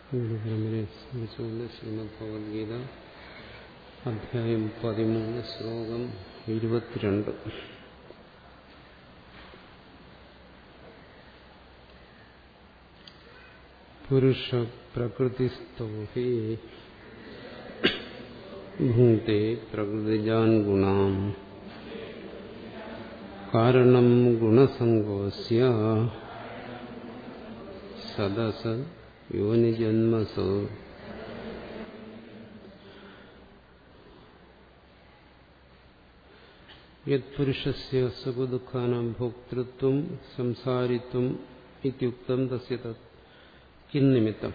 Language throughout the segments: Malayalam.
പരമ്പരയെ സ്മരിച്ചുകൊണ്ട് ശ്രീമദ് ഭഗവത്ഗീത അധ്യായം പതിമൂന്ന് ശ്ലോകം ഇരുപത്തിരണ്ട് പുരുഷ പ്രകൃതിസ്ഥോ ഹി ഭൂത്തെ പ്രകൃതിജാൻ ഗുണാം കാരണം ഗുണസങ്കോസ്യ സദസ യോനിജന്മസു യത്പുരുഷസ്യ സുഖദുഃഖാനാം ഭോക്തൃത്വം സംസാരിത്വം ഇത്യുക്തം തസ്യ തത് കിന്നിമിത്തം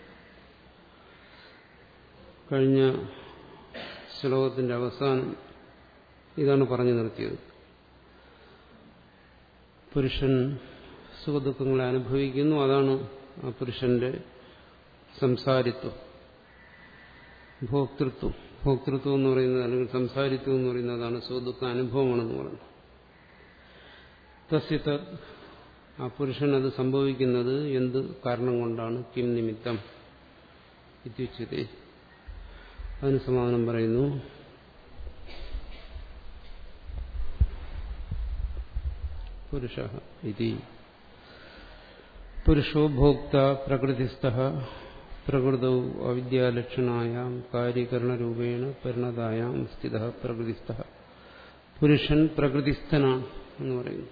കഴിഞ്ഞ ശ്ലോകത്തിന്റെ അവസാനം ഇതാണ് പറഞ്ഞു നിർത്തിയത് പുരുഷൻ സുഖദുഃഖങ്ങളെ അനുഭവിക്കുന്നു അതാണ് ആ പുരുഷന്റെ സംസാരിത്വം ഭോക്തൃത്വം ഭോക്തൃത്വം എന്ന് പറയുന്നത് അല്ലെങ്കിൽ സംസാരിത്വം എന്ന് പറയുന്നത് അതാണ് സുഖദുഃഖ അനുഭവമാണെന്ന് പറഞ്ഞു തസ്യത ആ പുരുഷൻ അത് സംഭവിക്കുന്നത് എന്ത് കാരണം കൊണ്ടാണ് കിം നിമിത്തം ഇത്യുച്ചത് അതിന് സമാധാനം പറയുന്നു പുരുഷ ഇതി പുരുഷോ ഭോക്ത പ്രകൃതിസ്ഥ പ്രകൃതൗ അവിദ്യാലക്ഷണായാം കാര്യകരണരൂപേണ പരിണതായാം സ്ഥിത പ്രകൃതിസ്ഥ പുരുഷൻ പ്രകൃതിസ്ഥനാണ് എന്ന് പറയുന്നു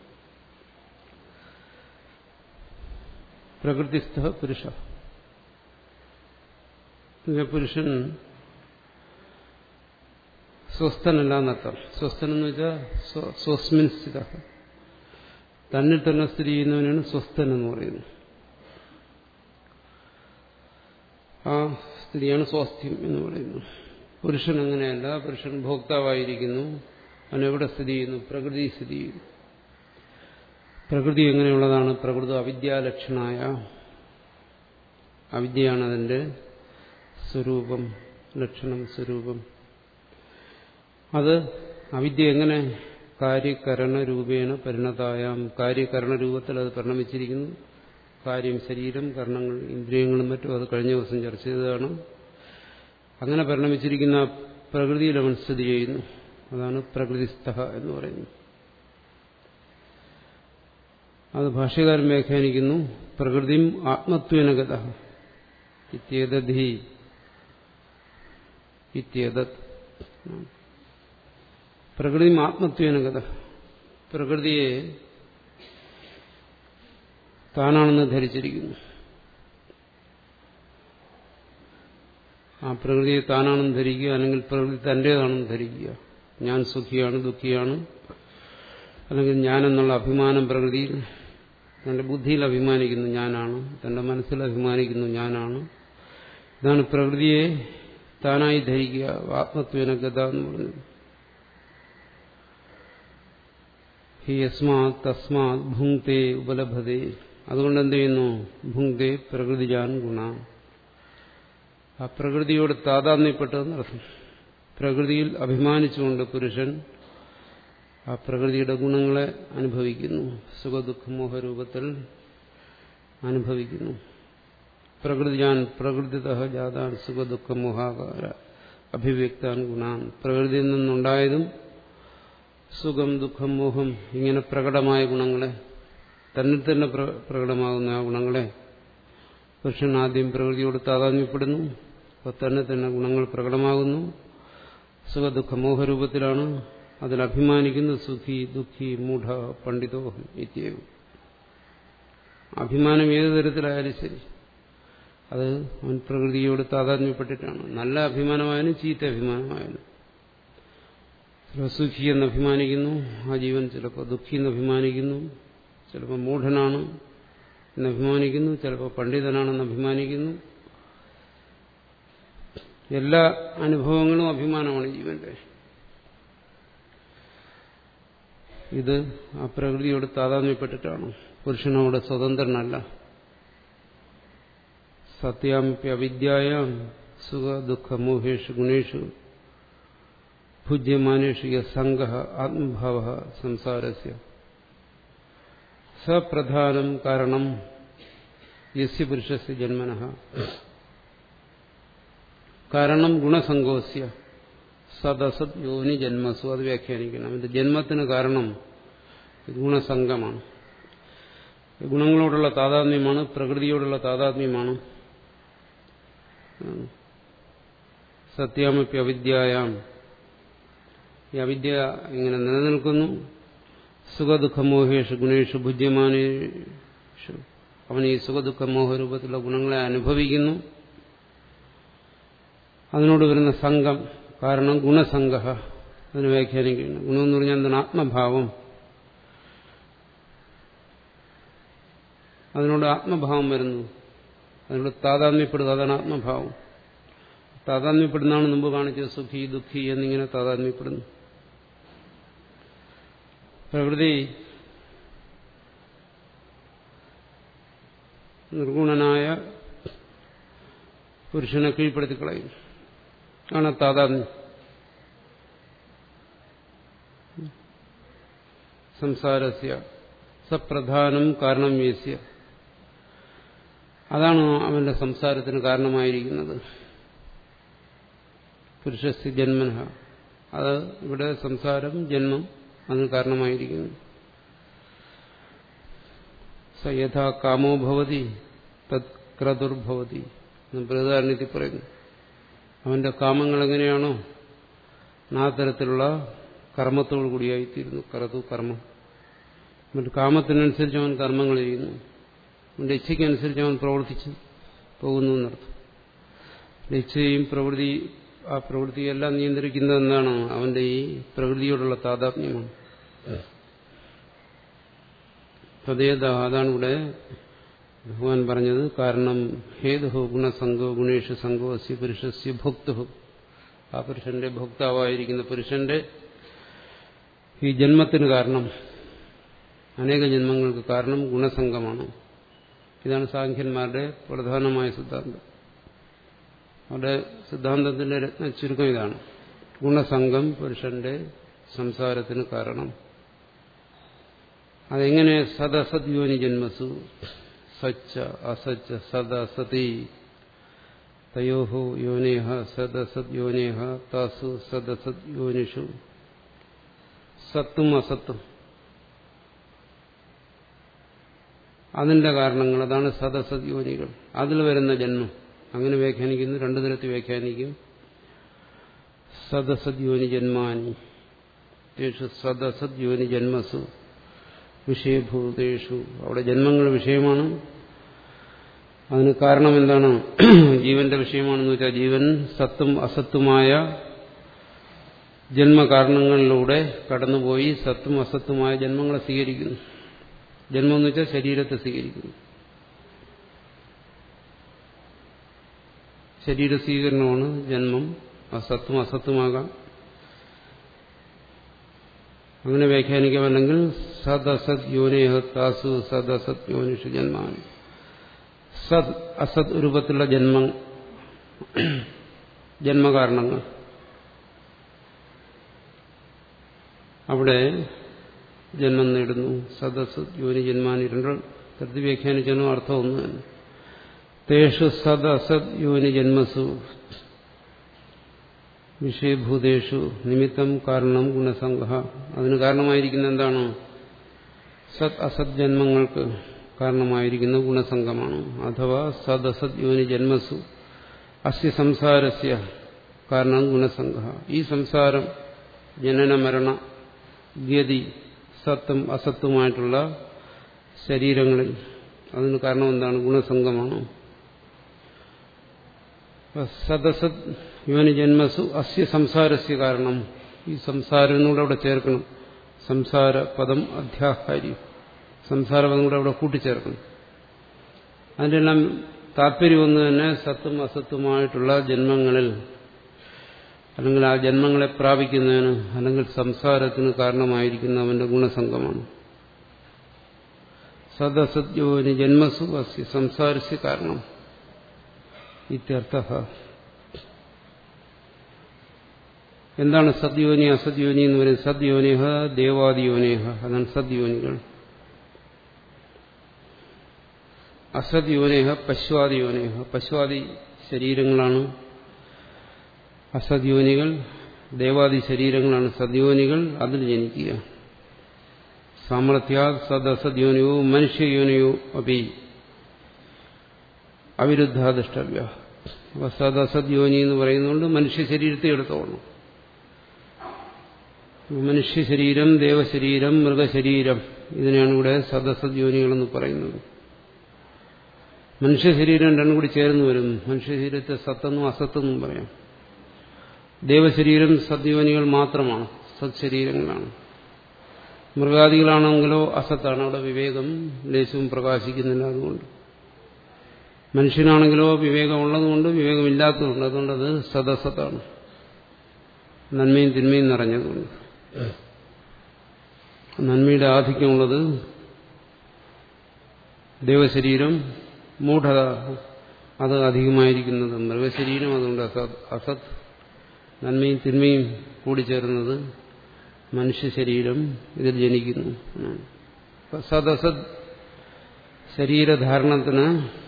പ്രകൃതിസ്ഥ പുരുഷ പുരുഷൻ സ്വസ്ഥനല്ല എന്നർത്ഥം സ്വസ്ഥൻ എന്ന് വെച്ചാൽ സ്വസ്മിൻ സ്ഥിത തന്നിൽ തന്നെ സ്ഥിതി ചെയ്യുന്നവനാണ് സ്വസ്ഥൻ എന്ന് പറയുന്നത് ആ സ്ഥിതിയാണ് സ്വാസ്ഥ്യം എന്ന് പറയുന്നത് പുരുഷൻ അങ്ങനെയല്ല പുരുഷൻ ഭോക്താവായിരിക്കുന്നു അവൻ എവിടെ സ്ഥിതി ചെയ്യുന്നു പ്രകൃതി സ്ഥിതി ചെയ്യുന്നു പ്രകൃതി എങ്ങനെയുള്ളതാണ് പ്രകൃതി അവിദ്യാലക്ഷണായ അവിദ്യയാണ് അതിന്റെ സ്വരൂപം ലക്ഷണം സ്വരൂപം അത് അവിദ്യ എങ്ങനെ കാര്യകരണ രൂപേണ പരിണതായാം കാര്യകരണ രൂപത്തിൽ അത് പരിണമിച്ചിരിക്കുന്നു കാര്യം ശരീരം കർണങ്ങൾ ഇന്ദ്രിയങ്ങളും മറ്റും അത് കഴിഞ്ഞ ദിവസം ചർച്ച ചെയ്തതാണ് അങ്ങനെ പരിണമിച്ചിരിക്കുന്ന പ്രകൃതിയിൽ അവൻ സ്ഥിതി ചെയ്യുന്നു അതാണ് പ്രകൃതിസ്ഥ എന്ന് പറയുന്നത് അത് ഭാഷ്യകാരൻ വ്യാഖ്യാനിക്കുന്നു പ്രകൃതിയും ആത്മത്വനഗത ഇത്യേതധി ഇത്യേതത് പ്രകൃതിയും ആത്മത്വനഗത പ്രകൃതിയെ താനാണെന്ന് ധരിച്ചിരിക്കുന്നു ആ പ്രകൃതിയെ താനാണെന്ന് ധരിക്കുക അല്ലെങ്കിൽ പ്രകൃതി തന്റേതാണെന്ന് ധരിക്കുക ഞാൻ സുഖിയാണ് ദുഃഖിയാണ് അല്ലെങ്കിൽ ഞാനെന്നുള്ള അഭിമാനം പ്രകൃതിയിൽ തന്റെ ബുദ്ധിയിൽ അഭിമാനിക്കുന്നു ഞാനാണ് തന്റെ മനസ്സിൽ അഭിമാനിക്കുന്നു ഞാനാണ് ഇതാണ് പ്രകൃതിയെ താനായി ധരിക്കുക ആത്മത്വനഗത എന്ന് പറഞ്ഞത് ഹി യസ്മാത് തസ്മാത് ഭുങ്ക്തേ ഉപലഭതേ അതുകൊണ്ട് എന്ത് ചെയ്യുന്നു ഭുങ്ക്തേ പ്രകൃതിജാൻ ഗുണ ആ പ്രകൃതിയോട് താതാത്മ്യപ്പെട്ടതെന്നർത്ഥം പ്രകൃതിയിൽ അഭിമാനിച്ചുകൊണ്ട് പുരുഷൻ ആ പ്രകൃതിയുടെ ഗുണങ്ങളെ അനുഭവിക്കുന്നു സുഖദുഃഖമോഹരൂപത്തിൽ അനുഭവിക്കുന്നു പ്രകൃതിജാൻ പ്രകൃതിത ജാതാൻ സുഖദുഃഖമോഹാകാര അഭിവ്യക്താൻ ഗുണാൻ പ്രകൃതിയിൽ നിന്നുണ്ടായതും സുഖം ദുഃഖം മോഹം ഇങ്ങനെ പ്രകടമായ ഗുണങ്ങളെ തന്നിൽ തന്നെ പ്രകടമാകുന്ന ആ ഗുണങ്ങളെ പുരുഷൻ ആദ്യം പ്രകൃതിയോട് താതാത്മ്യപ്പെടുന്നു അപ്പോൾ തന്നെ തന്നെ ഗുണങ്ങൾ പ്രകടമാകുന്നു സുഖദുഃഖ മോഹരൂപത്തിലാണ് അതിൽ അഭിമാനിക്കുന്നു സുഖി ദുഃഖി മൂഢ പണ്ഡിതോഹം ഇത്യവും അഭിമാനം ഏത് തരത്തിലായാലും ശരി അത് അവൻ പ്രകൃതിയോട് താതാത്മ്യപ്പെട്ടിട്ടാണ് നല്ല അഭിമാനമായാലും ചീത്ത അഭിമാനമായാലും ചിലപ്പോൾ സുഖി എന്ന് അഭിമാനിക്കുന്നു ആ ജീവൻ ചിലപ്പോൾ ദുഃഖി എന്ന് അഭിമാനിക്കുന്നു ചിലപ്പോൾ മൂഢനാണ് എന്ന് അഭിമാനിക്കുന്നു ചിലപ്പോൾ പണ്ഡിതനാണെന്ന് അഭിമാനിക്കുന്നു എല്ലാ അനുഭവങ്ങളും അഭിമാനമാണ് ജീവന്റെ ഇത് ആ പ്രകൃതിയോട് താതാത്മ്യപ്പെട്ടിട്ടാണ് പുരുഷനവിടെ സ്വതന്ത്രനല്ല സത്യാമിപ്യ അവിദ്യായാം സുഖ ദുഃഖ മോഹേഷു ഗുണേഷു ഭുജ്യമാനേഷു യസംഗ ആത്മഭാവ സംസാരസ്യ സപ്രധാനം കാരണം യസ്യ പുരുഷസ് ജന്മന കാരണം ഗുണസങ്കോസ്യ സദസത് യോനി ജന്മസു അത് വ്യാഖ്യാനിക്കണം അവന്റെ ജന്മത്തിന് കാരണം ഗുണസംഗമാണ് ഗുണങ്ങളോടുള്ള താതാത്മ്യമാണ് പ്രകൃതിയോടുള്ള താതാത്മ്യമാണ് സത്യാമപ്പി അവിദ്യായാം ഈ അവിദ്യ ഇങ്ങനെ നിലനിൽക്കുന്നു സുഖദുഃഖമോഹേഷു ഗുണേഷു ഭുജ്യമാനേഷു അവൻ ഈ സുഖദുഃഖമോഹ രൂപത്തിലുള്ള ഗുണങ്ങളെ അനുഭവിക്കുന്നു അതിനോട് വരുന്ന സംഘം കാരണം ഗുണസംഘ അതിന് വ്യാഖ്യാനിക്കുന്നു ഗുണമെന്ന് പറഞ്ഞാൽ എന്താണ് ആത്മഭാവം അതിനോട് ആത്മഭാവം വരുന്നു അതിനോട് താതാത്മ്യപ്പെടുക അതാണ് ആത്മഭാവം താതാത്മ്യപ്പെടുന്നതാണ് മുമ്പ് കാണിച്ചത് സുഖി ദുഃഖി എന്നിങ്ങനെ താതാത്മ്യപ്പെടുന്നു പ്രകൃതി നിർഗുണനായ പുരുഷനെ കീഴ്പ്പെടുത്തി കളയും ആണ് താതാത്മ്യം സംസാരസ്യ സപ്രധാനം കാരണം വീസ്യ അതാണ് അവന്റെ സംസാരത്തിന് കാരണമായിരിക്കുന്നത് പുരുഷസ് ജന്മന അത് ഇവിടെ സംസാരം ജന്മം അതിന് കാരണമായിരിക്കുന്നു സ യഥാ കാമോ ഭവതി തത് ക്രതുർഭവതി ബൃഹദാരണ്യത്തിൽ പറയുന്നു അവന്റെ കാമങ്ങൾ എങ്ങനെയാണോ ആ തരത്തിലുള്ള കർമ്മത്തോടു കൂടിയായിത്തീരുന്നു കറതു കർമ്മം മറ്റു കാമത്തിനനുസരിച്ച് അവൻ കർമ്മങ്ങൾ ചെയ്യുന്നു അവന്റെ ഇച്ഛയ്ക്കനുസരിച്ച് അവൻ പ്രവർത്തിച്ച് പോകുന്നു എന്നർത്ഥം ഇച്ഛയും പ്രവൃത്തി ആ പ്രവൃത്തിയെല്ലാം നിയന്ത്രിക്കുന്നത് എന്താണ് അവന്റെ ഈ പ്രകൃതിയോടുള്ള താതാത്മ്യമാണ് തദ്ദേത അതാണ് ഇവിടെ ഭഗവാൻ പറഞ്ഞത് കാരണം ഹേതു ഗുണസംഗോ ഗുണേഷു സംഘോ അസ്യ പുരുഷസ്യ ഭോക്തു ആ പുരുഷന്റെ ഭോക്താവായിരിക്കുന്ന പുരുഷന്റെ ഈ ജന്മത്തിന് കാരണം അനേക ജന്മങ്ങൾക്ക് കാരണം ഗുണസംഘമാണ് ഇതാണ് സാഖ്യന്മാരുടെ പ്രധാനമായ സിദ്ധാന്തം അവരുടെ സിദ്ധാന്തത്തിന്റെ രത്ന ചുരുക്കം ഇതാണ് ഗുണസംഘം പുരുഷന്റെ സംസാരത്തിന് കാരണം അതെങ്ങനെ സദസത് യോനി ജന്മസു സച്ച അസച്ച സദസതി തയോഹോ യോനേഹ സദസത് യോനേഹ താസു സദസത് യോനിഷു സത്തും അസത്തും അതിന്റെ കാരണങ്ങൾ അതാണ് സദസത് യോനികൾ അതിൽ വരുന്ന ജന്മം അങ്ങനെ വ്യാഖ്യാനിക്കുന്നു രണ്ടു തരത്തിൽ വ്യാഖ്യാനിക്കും സദസത് യോനി ജന്മാനി േഷു സദസത് യോനി ജന്മസു വിഷയഭൂതേഷു അവിടെ ജന്മങ്ങൾ വിഷയമാണ് അതിന് കാരണം എന്താണ് ജീവന്റെ വിഷയമാണെന്ന് വെച്ചാൽ ജീവൻ സത്തും അസത്തുമായ ജന്മകാരണങ്ങളിലൂടെ കടന്നുപോയി സത്തും അസത്തുമായ ജന്മങ്ങളെ സ്വീകരിക്കുന്നു ജന്മം എന്ന് വെച്ചാൽ ശരീരത്തെ സ്വീകരിക്കുന്നു ശരീര സ്വീകരണമാണ് ജന്മം അസത്തും അസത്തുമാകാം അങ്ങനെ വ്യാഖ്യാനിക്കാം അല്ലെങ്കിൽ സദസത് യോനേഹ താസു സദസത് യോനിഷു ജന്മാൻ സത് അസത് രൂപത്തിലുള്ള ജന്മ ജന്മകാരണങ്ങൾ അവിടെ ജന്മം നേടുന്നു സദസത് യോനി ജന്മാനി രണ്ട് തരത്തിൽ വ്യാഖ്യാനിച്ചാലും അർത്ഥം ഒന്ന് തന്നെ തേഷു സദ് അസത് യോനി ജന്മസു വിഷയഭൂതേഷു നിമിത്തം കാരണം ഗുണസംഘ അതിന് കാരണമായിരിക്കുന്ന എന്താണ് സത് അസത് ജന്മങ്ങൾക്ക് കാരണമായിരിക്കുന്ന ഗുണസംഘമാണ് അഥവാ സദ് അസത് യോനി ജന്മസു അസ്യ സംസാരസ്യ കാരണം ഗുണസംഘ ഈ സംസാരം ജനന മരണ ഗതി സത്തും അസത്തുമായിട്ടുള്ള ശരീരങ്ങളിൽ അതിന് കാരണം എന്താണ് ഗുണസംഘമാണ് സദസത് യോനി ജന്മസു അസ്യ സംസാരസ്യ കാരണം ഈ സംസാരം എന്നൂടെ അവിടെ ചേർക്കണം സംസാര പദം അധ്യാഹാരി സംസാരപദം കൂടെ അവിടെ കൂട്ടിച്ചേർക്കണം അതിൻ്റെ എല്ലാം താല്പര്യം ഒന്ന് തന്നെ സത്തും അസത്തുമായിട്ടുള്ള ജന്മങ്ങളിൽ അല്ലെങ്കിൽ ആ ജന്മങ്ങളെ പ്രാപിക്കുന്നതിന് അല്ലെങ്കിൽ സംസാരത്തിന് കാരണമായിരിക്കുന്ന അവന്റെ ഗുണസംഘമാണ് സദസദ്യോനി ജന്മസു അസ്യ സംസാരസ്യ കാരണം ഇത്യർത്ഥ എന്താണ് സദ്യോനി അസദ്യോനി എന്ന് പറയുന്നത് സദ്യോനിഹ ദേവാദിയോനിഹ അതാണ് സദ്യോനികൾ അസദ്യോനേഹ പശ്വാദിയോനേഹ പശ്വാദി ശരീരങ്ങളാണ് അസദ്യോനികൾ ദേവാദി ശരീരങ്ങളാണ് സദ്യോനികൾ അതിൽ ജനിക്കുക സാമർഥ്യാ സദസദ്യോനിയോ മനുഷ്യയോനിയോ അപി അവിരുദ്ധാദിഷ്ടവ്യ അപ്പൊ സദസദ്യോനി എന്ന് പറയുന്നതുകൊണ്ട് മനുഷ്യ ശരീരത്തെ എടുത്തോളണം മനുഷ്യ ശരീരം ദേവശരീരം മൃഗശരീരം ഇതിനെയാണ് ഇവിടെ സദസദ്യോനികളെന്ന് പറയുന്നത് മനുഷ്യ ശരീരം രണ്ടും കൂടി ചേർന്ന് വരും മനുഷ്യ ശരീരത്തെ സത്തെന്നും അസത്തെന്നും പറയാം ദേവശരീരം സദ്യോനികൾ മാത്രമാണ് സത്ശരീരങ്ങളാണ് മൃഗാദികളാണെങ്കിലോ അസത്താണ് അവിടെ വിവേകം ലേശവും പ്രകാശിക്കുന്നില്ല അതുകൊണ്ട് മനുഷ്യനാണെങ്കിലോ വിവേകമുള്ളതുകൊണ്ട് വിവേകമില്ലാത്തതുകൊണ്ട് അതുകൊണ്ട് അത് സദസത്താണ് നന്മയും തിന്മയും നിറഞ്ഞതുകൊണ്ട് നന്മയുടെ ആധിക്യമുള്ളത് ദേവശരീരം മൂഢത അത് അധികമായിരിക്കുന്നത് മൃഗശരീരം അതുകൊണ്ട് അസത് അസത് നന്മയും തിന്മയും കൂടിച്ചേർന്നത് മനുഷ്യ ശരീരം ഇതിൽ ജനിക്കുന്നു സദസത് ശരീരധാരണത്തിന്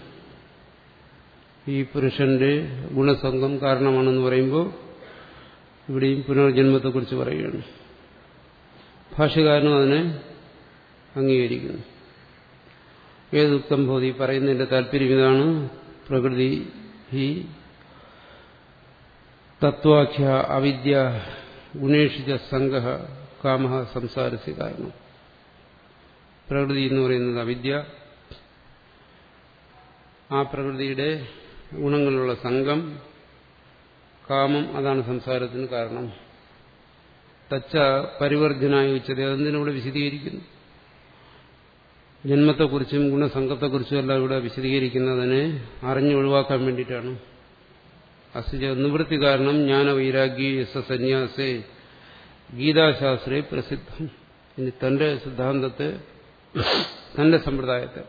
ഈ പുരുഷന്റെ ഗുണസംഘം കാരണമാണെന്ന് പറയുമ്പോൾ ഇവിടെയും പുനർജന്മത്തെക്കുറിച്ച് പറയുകയാണ് ഭാഷകാരനും അതിനെ അംഗീകരിക്കുന്നു ഏതുക്തം ഭൂതി പറയുന്നതിന്റെ താല്പര്യം ഇതാണ് പ്രകൃതി ഈ തത്വാഖ്യ അവിദ്യ ഗുണേഷിച്ച സംഘ കാമ സംസാരസ്യ കാരണം പ്രകൃതി എന്ന് പറയുന്നത് അവിദ്യ ആ പ്രകൃതിയുടെ ഗുണങ്ങളുള്ള സംഘം കാമം അതാണ് സംസാരത്തിന് കാരണം തച്ച പരിവർജനായ ഉച്ചത അതെന്തിനൂടെ വിശദീകരിക്കുന്നു ജന്മത്തെക്കുറിച്ചും ഗുണസംഘത്തെക്കുറിച്ചും എല്ലാം ഇവിടെ വിശദീകരിക്കുന്നതിനെ അറിഞ്ഞു ഒഴിവാക്കാൻ വേണ്ടിയിട്ടാണ് അസിജ നിവൃത്തി കാരണം ജ്ഞാനവൈരാഗ്യ യസ സന്യാസേ ഗീതാശാസ്ത്രേ പ്രസിദ്ധം ഇനി തന്റെ സിദ്ധാന്തത്തെ തന്റെ സമ്പ്രദായത്തെ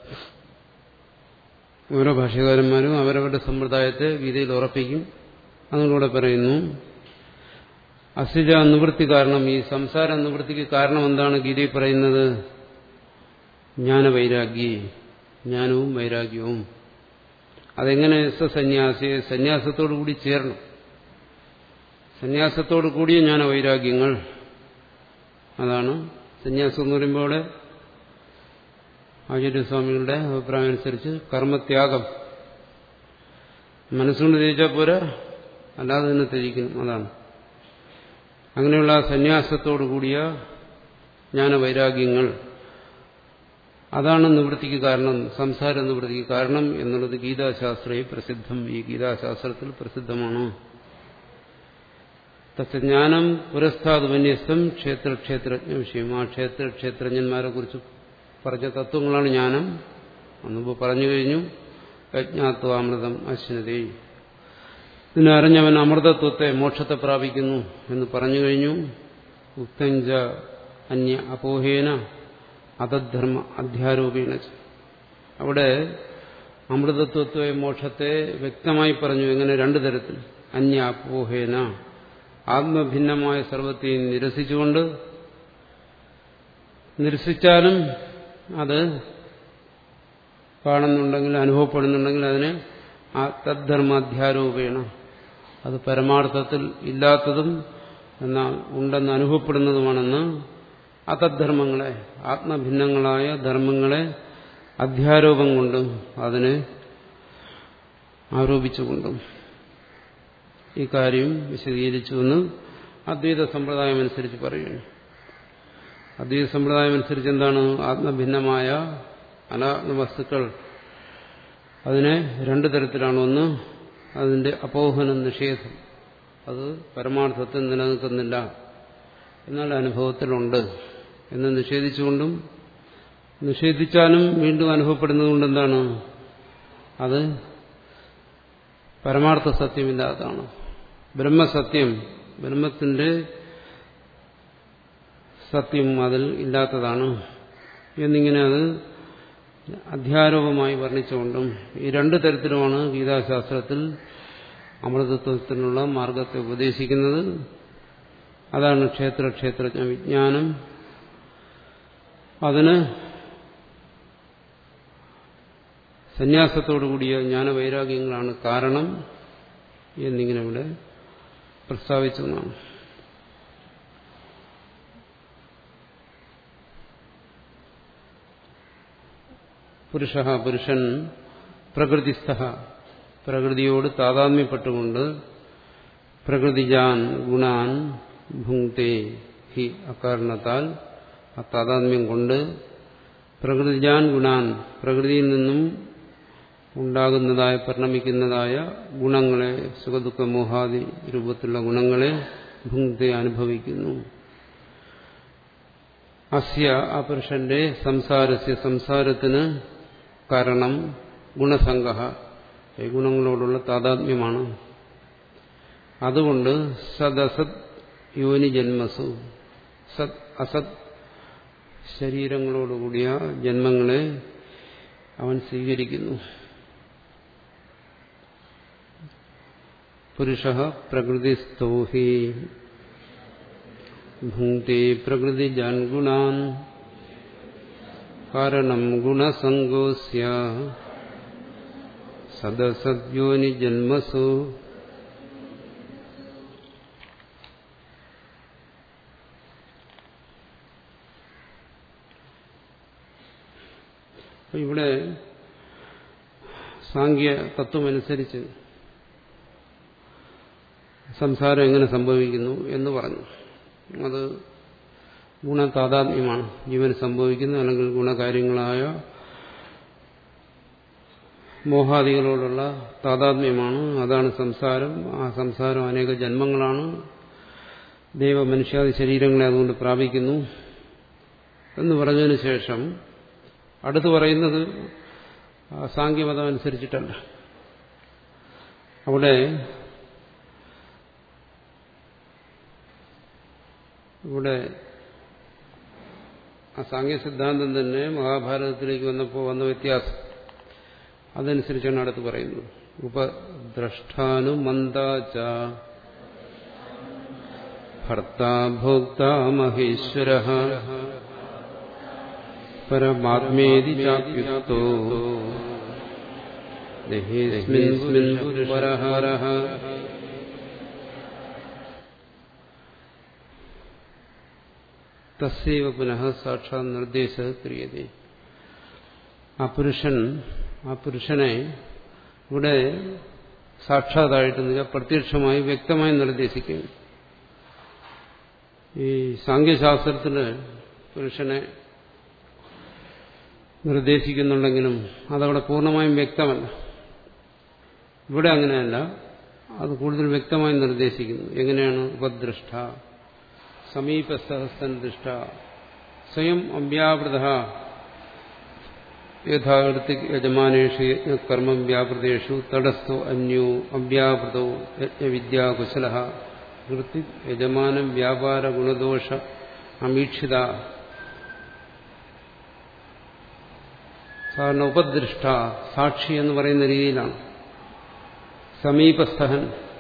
ഓരോ ഭാഷകാരന്മാരും അവരവരുടെ സമ്പ്രദായത്തെ ഗീതയിൽ ഉറപ്പിക്കും അതിലൂടെ പറയുന്നു അസിജ നിവൃത്തി കാരണം ഈ സംസാര നിവൃത്തിക്ക് കാരണം എന്താണ് ഗീതയിൽ പറയുന്നത് ജ്ഞാനവൈരാഗ്യ ജ്ഞാനവും വൈരാഗ്യവും അതെങ്ങനെ സന്യാസിയെ സന്യാസത്തോടു കൂടി ചേരണം സന്യാസത്തോടു കൂടിയ ജ്ഞാനവൈരാഗ്യങ്ങൾ അതാണ് സന്യാസം എന്ന് പറയുമ്പോൾ അവിടെ ആചാര്യസ്വാമികളുടെ അഭിപ്രായം അനുസരിച്ച് കർമ്മത്യാഗം മനസ്സുകൊണ്ട് ത്യജിച്ചാൽ പോരാ അല്ലാതെ തന്നെ ത്യജിക്കണം അതാണ് അങ്ങനെയുള്ള സന്യാസത്തോടു കൂടിയ ജ്ഞാനവൈരാഗ്യങ്ങൾ അതാണ് നിവൃത്തിക്ക് കാരണം സംസാര നിവൃത്തിക്ക് കാരണം എന്നുള്ളത് ഗീതാശാസ്ത്രയെ പ്രസിദ്ധം ഈ ഗീതാശാസ്ത്രത്തിൽ പ്രസിദ്ധമാണ് തജ്ഞാനം പുരസ്ഥാത് വന്യസ്ഥം ക്ഷേത്ര ക്ഷേത്രജ്ഞ വിഷയം ആ ക്ഷേത്ര ക്ഷേത്രജ്ഞന്മാരെ കുറിച്ച് പറഞ്ഞ തത്വങ്ങളാണ് ജ്ഞാനം അന്നിപ്പോൾ പറഞ്ഞു കഴിഞ്ഞു യജ്ഞാത്വാമൃതം അശ്വതി ഇതിനറിഞ്ഞവൻ അമൃതത്വത്തെ മോക്ഷത്തെ പ്രാപിക്കുന്നു എന്ന് പറഞ്ഞു കഴിഞ്ഞു ഉക്തഞ്ച അന്യ അപോഹേന അതധർമ്മ അധ്യാരോപീണ അവിടെ അമൃതത്വത്തെ മോക്ഷത്തെ വ്യക്തമായി പറഞ്ഞു എങ്ങനെ രണ്ടു തരത്തിൽ അന്യ അപോഹേന ആത്മഭിന്നമായ സർവത്തെയും നിരസിച്ചുകൊണ്ട് നിരസിച്ചാലും അത് കാണുന്നുണ്ടെങ്കിൽ അനുഭവപ്പെടുന്നുണ്ടെങ്കിൽ അതിനെ തദ്ധർമാധ്യാരോപേണ അത് പരമാർത്ഥത്തിൽ ഇല്ലാത്തതും എന്നാൽ ഉണ്ടെന്ന് അനുഭവപ്പെടുന്നതുമാണെന്ന് അതദ്ധർമ്മങ്ങളെ ആത്മഭിന്നങ്ങളായ ധർമ്മങ്ങളെ അധ്യാരോപം കൊണ്ടും അതിനെ ആരോപിച്ചുകൊണ്ടും ഈ കാര്യം വിശദീകരിച്ചുവെന്ന് അദ്വൈത സമ്പ്രദായം അനുസരിച്ച് പറയുകയാണ് അദ്വൈത സമ്പ്രദായം അനുസരിച്ച് എന്താണ് ആത്മഭിന്നമായ അനാത്മ വസ്തുക്കൾ അതിനെ രണ്ടു തരത്തിലാണ് ഒന്ന് അതിന്റെ അപോഹനം നിഷേധം അത് പരമാർത്ഥത്തിൽ നിലനിൽക്കുന്നില്ല എന്നാൽ അനുഭവത്തിലുണ്ട് എന്ന് നിഷേധിച്ചുകൊണ്ടും നിഷേധിച്ചാലും വീണ്ടും അനുഭവപ്പെടുന്നതുകൊണ്ട് എന്താണ് അത് പരമാർത്ഥ സത്യമില്ലാത്തതാണ് ബ്രഹ്മസത്യം ബ്രഹ്മത്തിന്റെ സത്യം അതിൽ ഇല്ലാത്തതാണ് എന്നിങ്ങനെ അത് അധ്യാരോപമായി വർണ്ണിച്ചുകൊണ്ടും ഈ രണ്ടു തരത്തിലുമാണ് ഗീതാശാസ്ത്രത്തിൽ അമൃതത്വത്തിനുള്ള മാർഗത്തെ ഉപദേശിക്കുന്നത് അതാണ് ക്ഷേത്ര ക്ഷേത്രജ്ഞ വിജ്ഞാനം അതിന് സന്യാസത്തോടുകൂടിയ ജ്ഞാനവൈരാഗ്യങ്ങളാണ് കാരണം എന്നിങ്ങനെ ഇവിടെ പ്രസ്താവിച്ചു എന്നാണ് പുരുഷ പുരുഷൻ പ്രകൃതിസ്ഥ പ്രകൃതിയോട് താതാത്മ്യപ്പെട്ടുകൊണ്ട് പ്രകൃതിജാൻ ഗുണാൻ ഭുങ്ക്തേ ഹി അക്കാരണത്താൽ ആ താതാത്മ്യം കൊണ്ട് പ്രകൃതിജാൻ ഗുണാൻ പ്രകൃതിയിൽ നിന്നും ഉണ്ടാകുന്നതായ പരിണമിക്കുന്നതായ ഗുണങ്ങളെ സുഖദുഃഖ മോഹാദി രൂപത്തിലുള്ള ഗുണങ്ങളെ ഭുങ്ക്തെ അനുഭവിക്കുന്നു അസ്യ ആ പുരുഷന്റെ സംസാരസ്യ സംസാരത്തിന് കാരണം ഗുണസംഗ ഈ ഗുണങ്ങളോടുള്ള താതാത്മ്യമാണ് അതുകൊണ്ട് സദസത് യോനി ജന്മസു സത് അസത് ശരീരങ്ങളോടുകൂടിയ ജന്മങ്ങളെ അവൻ സ്വീകരിക്കുന്നു പുരുഷ പ്രകൃതിസ്ഥോ ഹി ഭുങ്ക്തി പ്രകൃതി ജാൻഗുണാൻ കാരണം ഗുണസംഗോസ്യ സദസദ്യോനി ജന്മസു ഇവിടെ സാങ്ക്യ തത്വമനുസരിച്ച് സംസാരം എങ്ങനെ സംഭവിക്കുന്നു എന്ന് പറഞ്ഞു അത് ഗുണതാതാത്മ്യമാണ് ജീവന് സംഭവിക്കുന്നത് അല്ലെങ്കിൽ ഗുണകാര്യങ്ങളായ മോഹാദികളോടുള്ള താതാത്മ്യമാണ് അതാണ് സംസാരം ആ സംസാരം അനേക ജന്മങ്ങളാണ് ദൈവ മനുഷ്യാദി ശരീരങ്ങളെ അതുകൊണ്ട് പ്രാപിക്കുന്നു എന്ന് പറഞ്ഞതിന് ശേഷം അടുത്ത് പറയുന്നത് സാങ്ക്യമതം അനുസരിച്ചിട്ടല്ല അവിടെ ഇവിടെ ആ സാങ്ക്യ സിദ്ധാന്തം തന്നെ മഹാഭാരതത്തിലേക്ക് വന്നപ്പോൾ വന്ന വ്യത്യാസം അതനുസരിച്ചാണ് അടുത്ത് പറയുന്നത് ഉപദ്രഷ്ടാനുമന്താച ഭർത്താ ഭോക്ത മഹേശ്വര പരമാത്മേതി ചാപ്യുക്തോ ദേഹേസ്മിൻ പുരഹരഃ തസ്സൈവ പുനഃ സാക്ഷാത് നിർദ്ദേശ ക്രിയത ആ പുരുഷൻ ആ പുരുഷനെ ഇവിടെ സാക്ഷാതായിട്ട് പ്രത്യക്ഷമായി വ്യക്തമായി നിർദ്ദേശിക്കുന്നു ഈ സാങ്കേശാസ്ത്രത്തിന് പുരുഷനെ നിർദ്ദേശിക്കുന്നുണ്ടെങ്കിലും അതവിടെ പൂർണ്ണമായും വ്യക്തമല്ല ഇവിടെ അങ്ങനെയല്ല അത് കൂടുതൽ വ്യക്തമായി നിർദ്ദേശിക്കുന്നു എങ്ങനെയാണ് ഉപദ്രഷ്ട സമീപസ്ഥഹസ്തൻ ദൃഷ്ട സ്വയം അവ്യാവൃത യഥാകൃതി യജമാനേഷു യജ്ഞകർമ്മം വ്യാപൃതേഷു തടസ്ഥോ അന്യോ അവ്യാപൃതോ യജ്ഞവിദ്യാകുശല കൃതി യജമാനം വ്യാപാര ഗുണദോഷ അമീക്ഷിത സാധാരണ ഉപദൃഷ്ട സാക്ഷി എന്ന് പറയുന്ന രീതിയിലാണ് സമീപസ്ഥഹൻ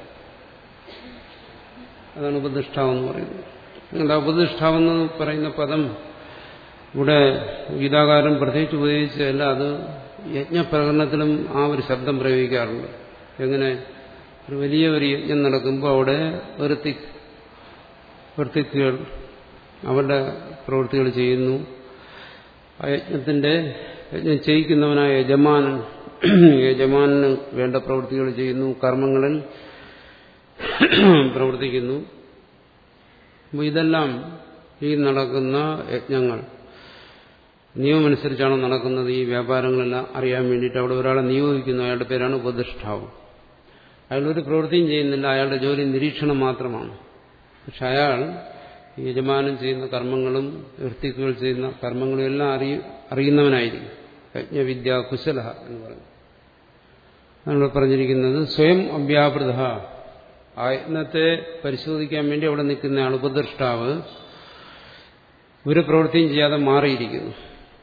അതാണ് ഉപദിഷ്ടാവെന്ന് പറയുന്നത് എന്താ ഉപദിഷ്ടാവെന്ന് പറയുന്ന പദം ഇവിടെ ഗീതാകാരൻ പ്രത്യേകിച്ച് ഉപയോഗിച്ചതല്ല അത് യജ്ഞപ്രകടനത്തിലും ആ ഒരു ശബ്ദം പ്രയോഗിക്കാറുണ്ട് എങ്ങനെ ഒരു വലിയ ഒരു യജ്ഞം നടക്കുമ്പോൾ അവിടെ വൃത്തിക് വൃത്തിക്കുകൾ അവരുടെ പ്രവൃത്തികൾ ചെയ്യുന്നു ആ യജ്ഞത്തിന്റെ യജ്ഞം ചെയ്യിക്കുന്നവനായ യജമാനൻ യജമാനന് വേണ്ട പ്രവൃത്തികൾ ചെയ്യുന്നു കർമ്മങ്ങളിൽ പ്രവർത്തിക്കുന്നു അപ്പോൾ ഇതെല്ലാം ഈ നടക്കുന്ന യജ്ഞങ്ങൾ നിയമമനുസരിച്ചാണ് നടക്കുന്നത് ഈ വ്യാപാരങ്ങളെല്ലാം അറിയാൻ വേണ്ടിയിട്ട് അവിടെ ഒരാളെ നിയോഗിക്കുന്നു അയാളുടെ പേരാണ് ഉപദിഷ്ടാവ് അയാളൊരു പ്രവൃത്തിയും ചെയ്യുന്നില്ല അയാളുടെ ജോലി നിരീക്ഷണം മാത്രമാണ് പക്ഷെ അയാൾ യജമാനം ചെയ്യുന്ന കർമ്മങ്ങളും വൃത്തിക്കുകൾ ചെയ്യുന്ന കർമ്മങ്ങളും എല്ലാം അറിയ അറിയുന്നവനായിരിക്കും യജ്ഞവിദ്യ കുശല എന്ന് പറഞ്ഞു നമ്മൾ പറഞ്ഞിരിക്കുന്നത് സ്വയം അവ്യാപൃത ആ യജ്ഞത്തെ പരിശോധിക്കാൻ വേണ്ടി അവിടെ നിൽക്കുന്ന ആൾ ഉപദൃഷ്ടാവ് ഒരു പ്രവൃത്തിയും ചെയ്യാതെ മാറിയിരിക്കുന്നു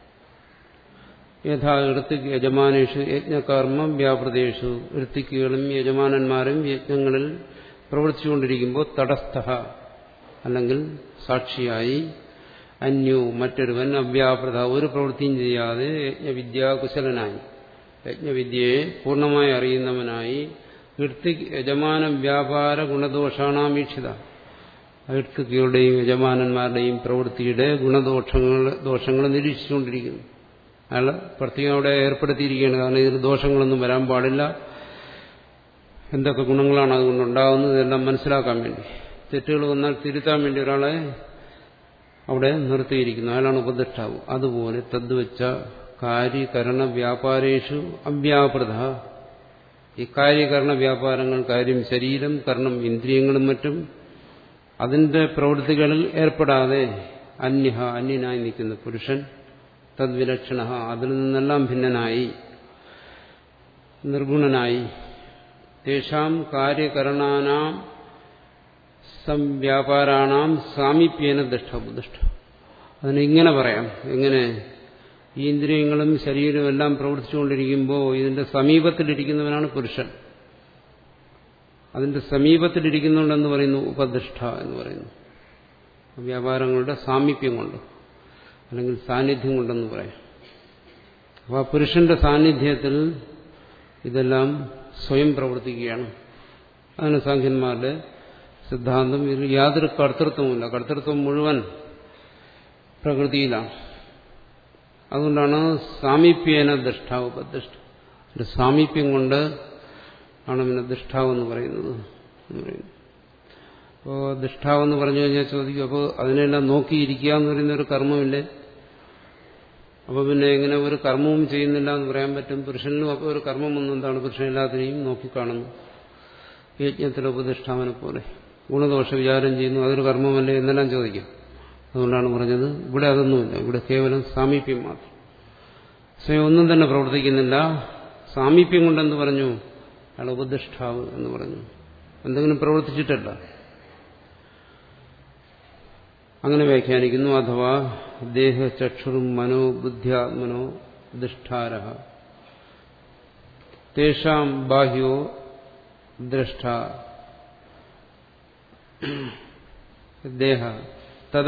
യഥാ ഋത്തിക് യജമാനേഷു യജ്ഞകർമ്മം വ്യാപൃതേഷു ഋത്തിക്കുകളും യജമാനന്മാരും യജ്ഞങ്ങളിൽ പ്രവർത്തിച്ചുകൊണ്ടിരിക്കുമ്പോൾ തടസ്ഥ അല്ലെങ്കിൽ സാക്ഷിയായി അന്യോ മറ്റൊരുവൻ അവ്യാപൃത ഒരു പ്രവൃത്തിയും ചെയ്യാതെ യജ്ഞവിദ്യാകുശലനായി യജ്ഞവിദ്യയെ പൂർണ്ണമായി അറിയുന്നവനായി കീർത്തി യജമാന വ്യാപാര ഗുണദോഷാണാമീക്ഷിത കീർത്തികളുടെയും യജമാനന്മാരുടെയും പ്രവൃത്തിയുടെ ഗുണദോഷങ്ങൾ ദോഷങ്ങൾ നിരീക്ഷിച്ചുകൊണ്ടിരിക്കുന്നു അയാൾ പ്രത്യേകം അവിടെ ഏർപ്പെടുത്തിയിരിക്കുകയാണ് കാരണം ഇതിൽ ദോഷങ്ങളൊന്നും വരാൻ പാടില്ല എന്തൊക്കെ ഗുണങ്ങളാണ് അതുകൊണ്ടുണ്ടാകുന്നത് ഇതെല്ലാം മനസ്സിലാക്കാൻ വേണ്ടി തെറ്റുകൾ വന്നാൽ തിരുത്താൻ വേണ്ടി ഒരാളെ അവിടെ നിർത്തിയിരിക്കുന്നു അയാളാണ് ഉപദിഷ്ടാവ് അതുപോലെ തദ്വച്ച കാര്യകരണ വ്യാപാരേഷു അവ്യാപൃത ഈ കാര്യകരണ വ്യാപാരങ്ങൾ കാര്യം ശരീരം കർണം ഇന്ദ്രിയങ്ങളും മറ്റും അതിന്റെ പ്രവൃത്തികളിൽ ഏർപ്പെടാതെ അന്യഹ അന്യനായി നിൽക്കുന്ന പുരുഷൻ തദ്വിലക്ഷണ അതിൽ നിന്നെല്ലാം ഭിന്നനായി നിർഗുണനായി തേഷാം കാര്യകരണാനാം സംവ്യാപാരാണാം സാമീപ്യേന ദുഷ്ട അതിന് ഇങ്ങനെ പറയാം എങ്ങനെ ഈ ഇന്ദ്രിയങ്ങളും ശരീരവും എല്ലാം പ്രവർത്തിച്ചുകൊണ്ടിരിക്കുമ്പോൾ ഇതിന്റെ സമീപത്തിലിരിക്കുന്നവനാണ് പുരുഷൻ അതിന്റെ സമീപത്തിലിരിക്കുന്നുണ്ടെന്ന് പറയുന്നു ഉപദിഷ്ഠ എന്ന് പറയുന്നു വ്യാപാരങ്ങളുടെ സാമീപ്യം കൊണ്ട് അല്ലെങ്കിൽ സാന്നിധ്യം കൊണ്ടെന്ന് പറയാം അപ്പോൾ ആ പുരുഷന്റെ സാന്നിധ്യത്തിൽ ഇതെല്ലാം സ്വയം പ്രവർത്തിക്കുകയാണ് അതിന് സാഖ്യന്മാരുടെ സിദ്ധാന്തം ഇതിൽ യാതൊരു കർത്തൃത്വമില്ല കർത്തൃത്വം മുഴുവൻ പ്രകൃതിയിലാണ് അതുകൊണ്ടാണ് സാമീപ്യേന ദൃഷ്ടാവ് ഉപദിഷ്ട ഒരു സാമീപ്യം കൊണ്ട് ആണ് പിന്നെ ദൃഷ്ടാവെന്ന് പറയുന്നത് എന്ന് പറയുന്നു അപ്പോൾ ദൃഷ്ടാവെന്ന് പറഞ്ഞു കഴിഞ്ഞാൽ ചോദിക്കും അപ്പോൾ അതിനെല്ലാം നോക്കിയിരിക്കുക എന്ന് പറയുന്ന ഒരു കർമ്മമില്ലേ അപ്പോൾ പിന്നെ എങ്ങനെ ഒരു കർമ്മവും ചെയ്യുന്നില്ല എന്ന് പറയാൻ പറ്റും പുരുഷനിലും അപ്പോൾ ഒരു കർമ്മം ഒന്നും എന്താണ് പുരുഷൻ എല്ലാത്തിനെയും നോക്കിക്കാണുന്നു യജ്ഞത്തിലെ ഉപദിഷ്ടാവിനെ പോലെ ഗുണദോഷ വിചാരം ചെയ്യുന്നു അതൊരു കർമ്മമല്ലേ എന്നെല്ലാം ചോദിക്കാം അതുകൊണ്ടാണ് പറഞ്ഞത് ഇവിടെ അതൊന്നുമില്ല ഇവിടെ കേവലം സാമീപ്യം മാത്രം സ്വയം ഒന്നും തന്നെ പ്രവർത്തിക്കുന്നില്ല സാമീപ്യം കൊണ്ടെന്ന് പറഞ്ഞു അയാൾ ഉപദിഷ്ടാവ് എന്ന് പറഞ്ഞു എന്തെങ്കിലും പ്രവർത്തിച്ചിട്ടല്ല അങ്ങനെ വ്യാഖ്യാനിക്കുന്നു അഥവാ ദേഹചക്ഷുറും മനോ ബുദ്ധ്യാത്മനോ ദുഷ്ടാര തേഷാം ബാഹ്യോ ദ്രഷ്ട ദേഹ തത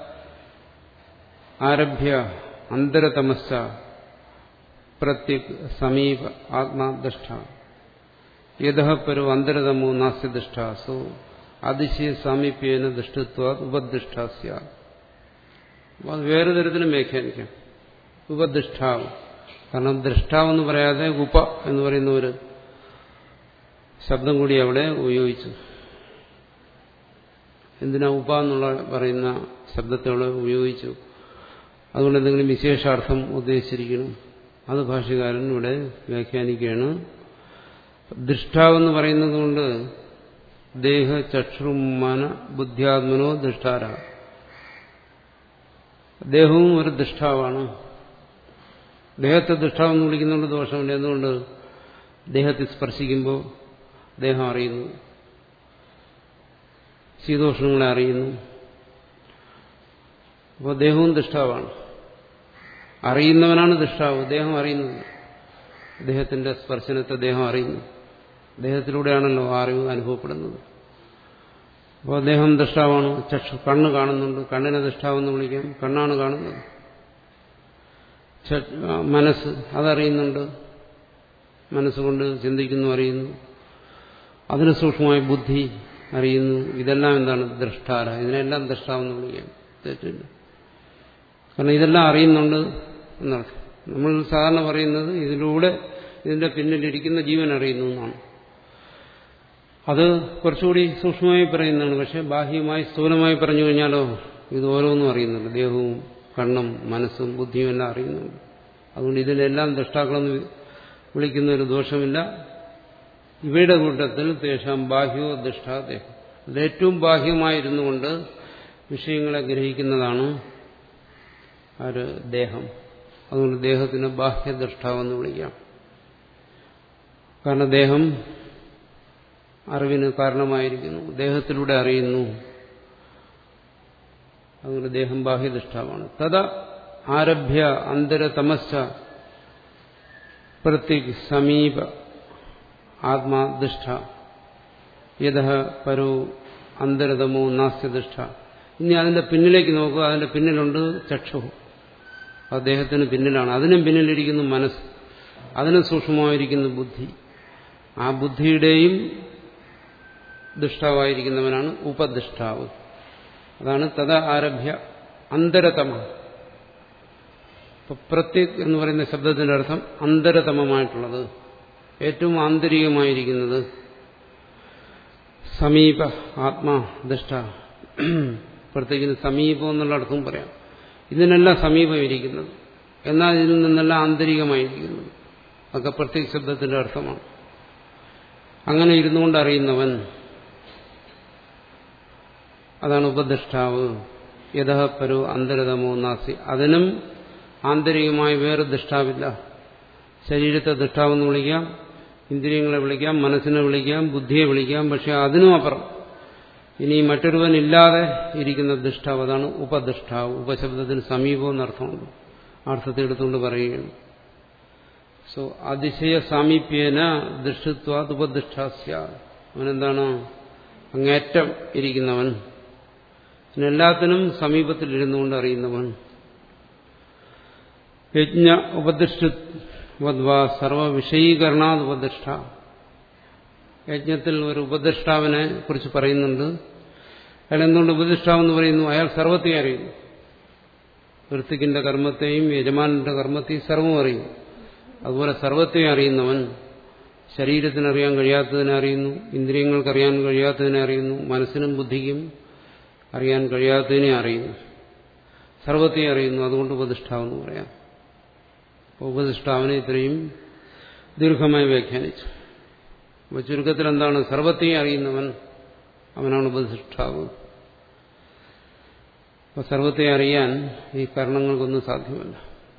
ആരഭ്യ അന്തരതമസ്സ പ്രത്യേക് സമീപ ആത്മാദൃഷ്ട യഥ പരോ അന്തരതമോ നാസ്യ ദൃഷ്ട സോ അതിശയ സാമീപ്യേന ദൃഷ്ടത്വ ഉപദിഷ്ട അത് വേറെ തരത്തിലും വ്യാഖ്യാനിക്കാം ഉപദിഷ്ടാവ് കാരണം ദൃഷ്ടാവെന്ന് പറയാതെ ഉപ എന്ന് പറയുന്ന ഒരു ശബ്ദം കൂടി അവിടെ ഉപയോഗിച്ചു എന്തിനാ ഉപ എന്നുള്ള പറയുന്ന ശബ്ദത്തെ അവിടെ ഉപയോഗിച്ചു അതുകൊണ്ട് എന്തെങ്കിലും വിശേഷാർത്ഥം ഉദ്ദേശിച്ചിരിക്കണം അത് ഭാഷകാരൻ ഇവിടെ വ്യാഖ്യാനിക്കുകയാണ് ദൃഷ്ടാവെന്ന് പറയുന്നത് കൊണ്ട് ദേഹ ചക്ഷു മന ബുദ്ധ്യാത്മനോ ദൃഷ്ടാര ദേഹവും ഒരു ദൃഷ്ടാവാണ് ദേഹത്തെ ദൃഷ്ടാവെന്ന് വിളിക്കുന്നുണ്ട് ദോഷമില്ല എന്തുകൊണ്ട് ദേഹത്തെ സ്പർശിക്കുമ്പോൾ ദേഹം അറിയുന്നു ശീതോഷ്ണങ്ങളെ അറിയുന്നു അപ്പോൾ ദേഹവും ദൃഷ്ടാവാണ് അറിയുന്നവനാണ് ദൃഷ്ടാവ് ദേഹം അറിയുന്നത് ദേഹത്തിന്റെ സ്പർശനത്തെ ദേഹം അറിയുന്നു ദേഹത്തിലൂടെയാണല്ലോ ആ അറിവ് അനുഭവപ്പെടുന്നത് അപ്പോൾ ദേഹം ദൃഷ്ടാവാണ് ചക്ഷു കണ്ണ് കാണുന്നുണ്ട് കണ്ണിനെ ദൃഷ്ടാവെന്ന് വിളിക്കാം കണ്ണാണ് കാണുന്നത് മനസ്സ് അതറിയുന്നുണ്ട് മനസ്സുകൊണ്ട് ചിന്തിക്കുന്നു അറിയുന്നു അതിന് സൂക്ഷ്മമായ ബുദ്ധി അറിയുന്നു ഇതെല്ലാം എന്താണ് ദൃഷ്ടാര ഇതിനെല്ലാം ദൃഷ്ടാവെന്ന് വിളിക്കാം തെറ്റില്ല കാരണം ഇതെല്ലാം അറിയുന്നുണ്ട് എന്നർത്ഥം നമ്മൾ സാധാരണ പറയുന്നത് ഇതിലൂടെ ഇതിന്റെ പിന്നിലിരിക്കുന്ന ജീവൻ അറിയുന്നു എന്നാണ് അത് കുറച്ചുകൂടി സൂക്ഷ്മമായി പറയുന്നതാണ് പക്ഷെ ബാഹ്യമായി സ്ഥൂലമായി പറഞ്ഞു കഴിഞ്ഞാലോ ഇത് ഓരോന്നും അറിയുന്നുണ്ട് ദേഹവും കണ്ണും മനസ്സും ബുദ്ധിയും എല്ലാം അറിയുന്നുണ്ട് അതുകൊണ്ട് ഇതിനെല്ലാം ദൃഷ്ടാക്കളെന്ന് വിളിക്കുന്ന ഒരു ദോഷമില്ല ഇവയുടെ കൂട്ടത്തിൽ തേഷാം ബാഹ്യോ ദൃഷ്ടാദേഹം അത് ഏറ്റവും ബാഹ്യമായിരുന്നു കൊണ്ട് വിഷയങ്ങളെ ഗ്രഹിക്കുന്നതാണ് ആര് ദേഹം അതുകൊണ്ട് ദേഹത്തിന് ബാഹ്യദൃഷ്ടാവെന്ന് വിളിക്കാം കാരണം ദേഹം അറിവിന് കാരണമായിരിക്കുന്നു ദേഹത്തിലൂടെ അറിയുന്നു അതുകൊണ്ട് ദേഹം ബാഹ്യദൃഷ്ടാവാണ് തഥ ആരഭ്യ അന്തരതമസ്സ പ്രത്യേക് സമീപ ആത്മാദിഷ്ഠ യഥ പരോ അന്തരതമോ നാസ്യദിഷ്ഠ ഇനി അതിന്റെ പിന്നിലേക്ക് നോക്കുക അതിന്റെ പിന്നിലുണ്ട് ചക്ഷു അദ്ദേഹത്തിന് പിന്നിലാണ് അതിനും പിന്നിലിരിക്കുന്നു മനസ്സ് അതിനും സൂക്ഷ്മമായിരിക്കുന്നു ബുദ്ധി ആ ബുദ്ധിയുടെയും ദുഷ്ടാവായിരിക്കുന്നവനാണ് ഉപദിഷ്ടാവ് അതാണ് തഥ ആരഭ്യ അന്തരതമ പ്രത്യേക് എന്ന് പറയുന്ന ശബ്ദത്തിന്റെ അർത്ഥം അന്തരതമമായിട്ടുള്ളത് ഏറ്റവും ആന്തരികമായിരിക്കുന്നത് സമീപ ആത്മാ ദുഷ്ട പ്രത്യേകിച്ച് സമീപം എന്നുള്ള അർത്ഥം പറയാം ഇതിനെല്ലാം സമീപം ഇരിക്കുന്നത് എന്നാൽ ഇതിൽ നിന്നെല്ലാം ആന്തരികമായിരിക്കുന്നത് അതൊക്കെ പ്രത്യേക ശബ്ദത്തിന്റെ അർത്ഥമാണ് അങ്ങനെ ഇരുന്നുകൊണ്ട് അറിയുന്നവൻ അതാണ് ഉപദിഷ്ടാവ് യഥ പരോ അന്തരതമോ നാസി അതിനും ആന്തരികമായി വേറെ ദൃഷ്ടാവില്ല ശരീരത്തെ ദൃഷ്ടാവെന്ന് വിളിക്കാം ഇന്ദ്രിയങ്ങളെ വിളിക്കാം മനസ്സിനെ വിളിക്കാം ബുദ്ധിയെ വിളിക്കാം പക്ഷെ അതിനും അപ്പുറം ഇനി മറ്റൊരുവൻ ഇല്ലാതെ ഇരിക്കുന്ന ദൃഷ്ടാവ് അതാണ് ഉപദൃഷ്ടാവ് ഉപശബ്ദത്തിന് സമീപം എന്നർത്ഥമുണ്ട് അർത്ഥത്തെ എടുത്തുകൊണ്ട് പറയുകയാണ് സോ അതിശയ സാമീപ്യേന ദൃഷ്ടത്വാത് ഉപദിഷ്ടാസ്യ അവനെന്താണ് അങ്ങേറ്റം ഇരിക്കുന്നവൻ എല്ലാത്തിനും സമീപത്തിലിരുന്നുകൊണ്ട് അറിയുന്നവൻ യജ്ഞ ഉപദിഷ്ടവദ്വാ സർവവിഷയീകരണാത് ഉപദിഷ്ട യജ്ഞത്തിൽ ഒരു ഉപദിഷ്ടാവിനെ കുറിച്ച് പറയുന്നുണ്ട് അയാൾ എന്തുകൊണ്ട് ഉപദിഷ്ടാവെന്ന് പറയുന്നു അയാൾ സർവത്തെയും അറിയുന്നു ഋത്തിക്കിന്റെ കർമ്മത്തെയും യജമാനന്റെ കർമ്മത്തെയും സർവം അറിയും അതുപോലെ സർവത്തെയും അറിയുന്നവൻ ശരീരത്തിനറിയാൻ കഴിയാത്തതിനെ അറിയുന്നു ഇന്ദ്രിയങ്ങൾക്കറിയാൻ കഴിയാത്തതിനെ അറിയുന്നു മനസ്സിനും ബുദ്ധിക്കും അറിയാൻ കഴിയാത്തതിനെ അറിയുന്നു സർവത്തെയും അറിയുന്നു അതുകൊണ്ട് ഉപദിഷ്ടാവെന്ന് പറയാം ഉപദിഷ്ടാവിനെ ഇത്രയും ദീർഘമായി വ്യാഖ്യാനിച്ചു അപ്പോൾ ചുരുക്കത്തിൽ എന്താണ് സർവത്തെയും അറിയുന്നവൻ അവനാണ് ഉപദിഷ്ടാവ് അപ്പോൾ സർവത്തെ അറിയാൻ ഈ കർണങ്ങൾക്കൊന്നും സാധ്യമല്ല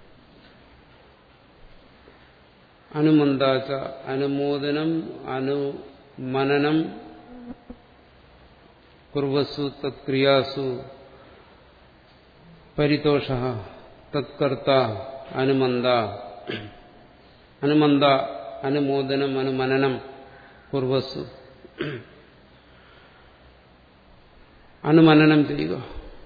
അനുമന്താച്ച അനുമോദനം അനുമനനം കുർവസു തത്ക്രിയാസു പരിതോഷ തത്കർത്ത അനുമന്ത അനുമന്ത അനുമോദനം അനുമനനം കുർവസു അനുമനനം ചെയ്യുക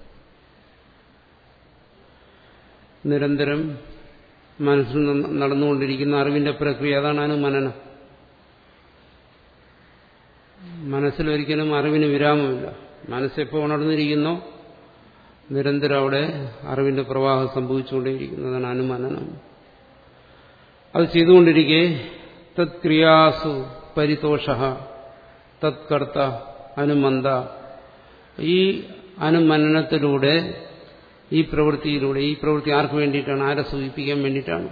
നിരന്തരം മനസ്സിൽ നടന്നുകൊണ്ടിരിക്കുന്ന അറിവിന്റെ പ്രക്രിയ അതാണ് അനുമനനം മനസ്സിലൊരിക്കലും അറിവിന് വിരാമമില്ല മനസ്സെപ്പോൾ ഉണർന്നിരിക്കുന്നോ നിരന്തരം അവിടെ അറിവിന്റെ പ്രവാഹം സംഭവിച്ചുകൊണ്ടേയിരിക്കുന്നതാണ് അനുമനനം അത് ചെയ്തുകൊണ്ടിരിക്കെ തത്ക്രിയാസു പരിതോഷ തത്കർത്ത അനുമന്ത ഈ അനുമനനത്തിലൂടെ ഈ പ്രവൃത്തിയിലൂടെ ഈ പ്രവൃത്തി ആർക്ക് വേണ്ടിയിട്ടാണ് ആരെ സൂചിപ്പിക്കാൻ വേണ്ടിയിട്ടാണ്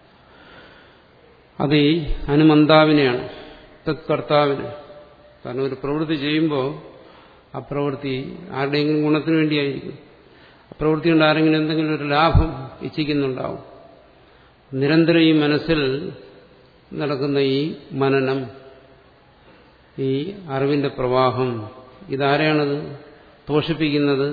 അത് ഈ അനുമന്താവിനെയാണ് തത്കർത്താവിന് കാരണം ഒരു പ്രവൃത്തി ചെയ്യുമ്പോൾ ആ പ്രവൃത്തി ആരുടെയെങ്കിലും ഗുണത്തിന് വേണ്ടിയായിരിക്കും ആ പ്രവൃത്തി കൊണ്ട് ആരെങ്കിലും എന്തെങ്കിലും ഒരു ലാഭം ഇച്ഛിക്കുന്നുണ്ടാവും നിരന്തരം ഈ മനസ്സിൽ നടക്കുന്ന ഈ മനനം ഈ അറിവിന്റെ പ്രവാഹം ഇതാരെയാണത് തോഷിപ്പിക്കുന്നത്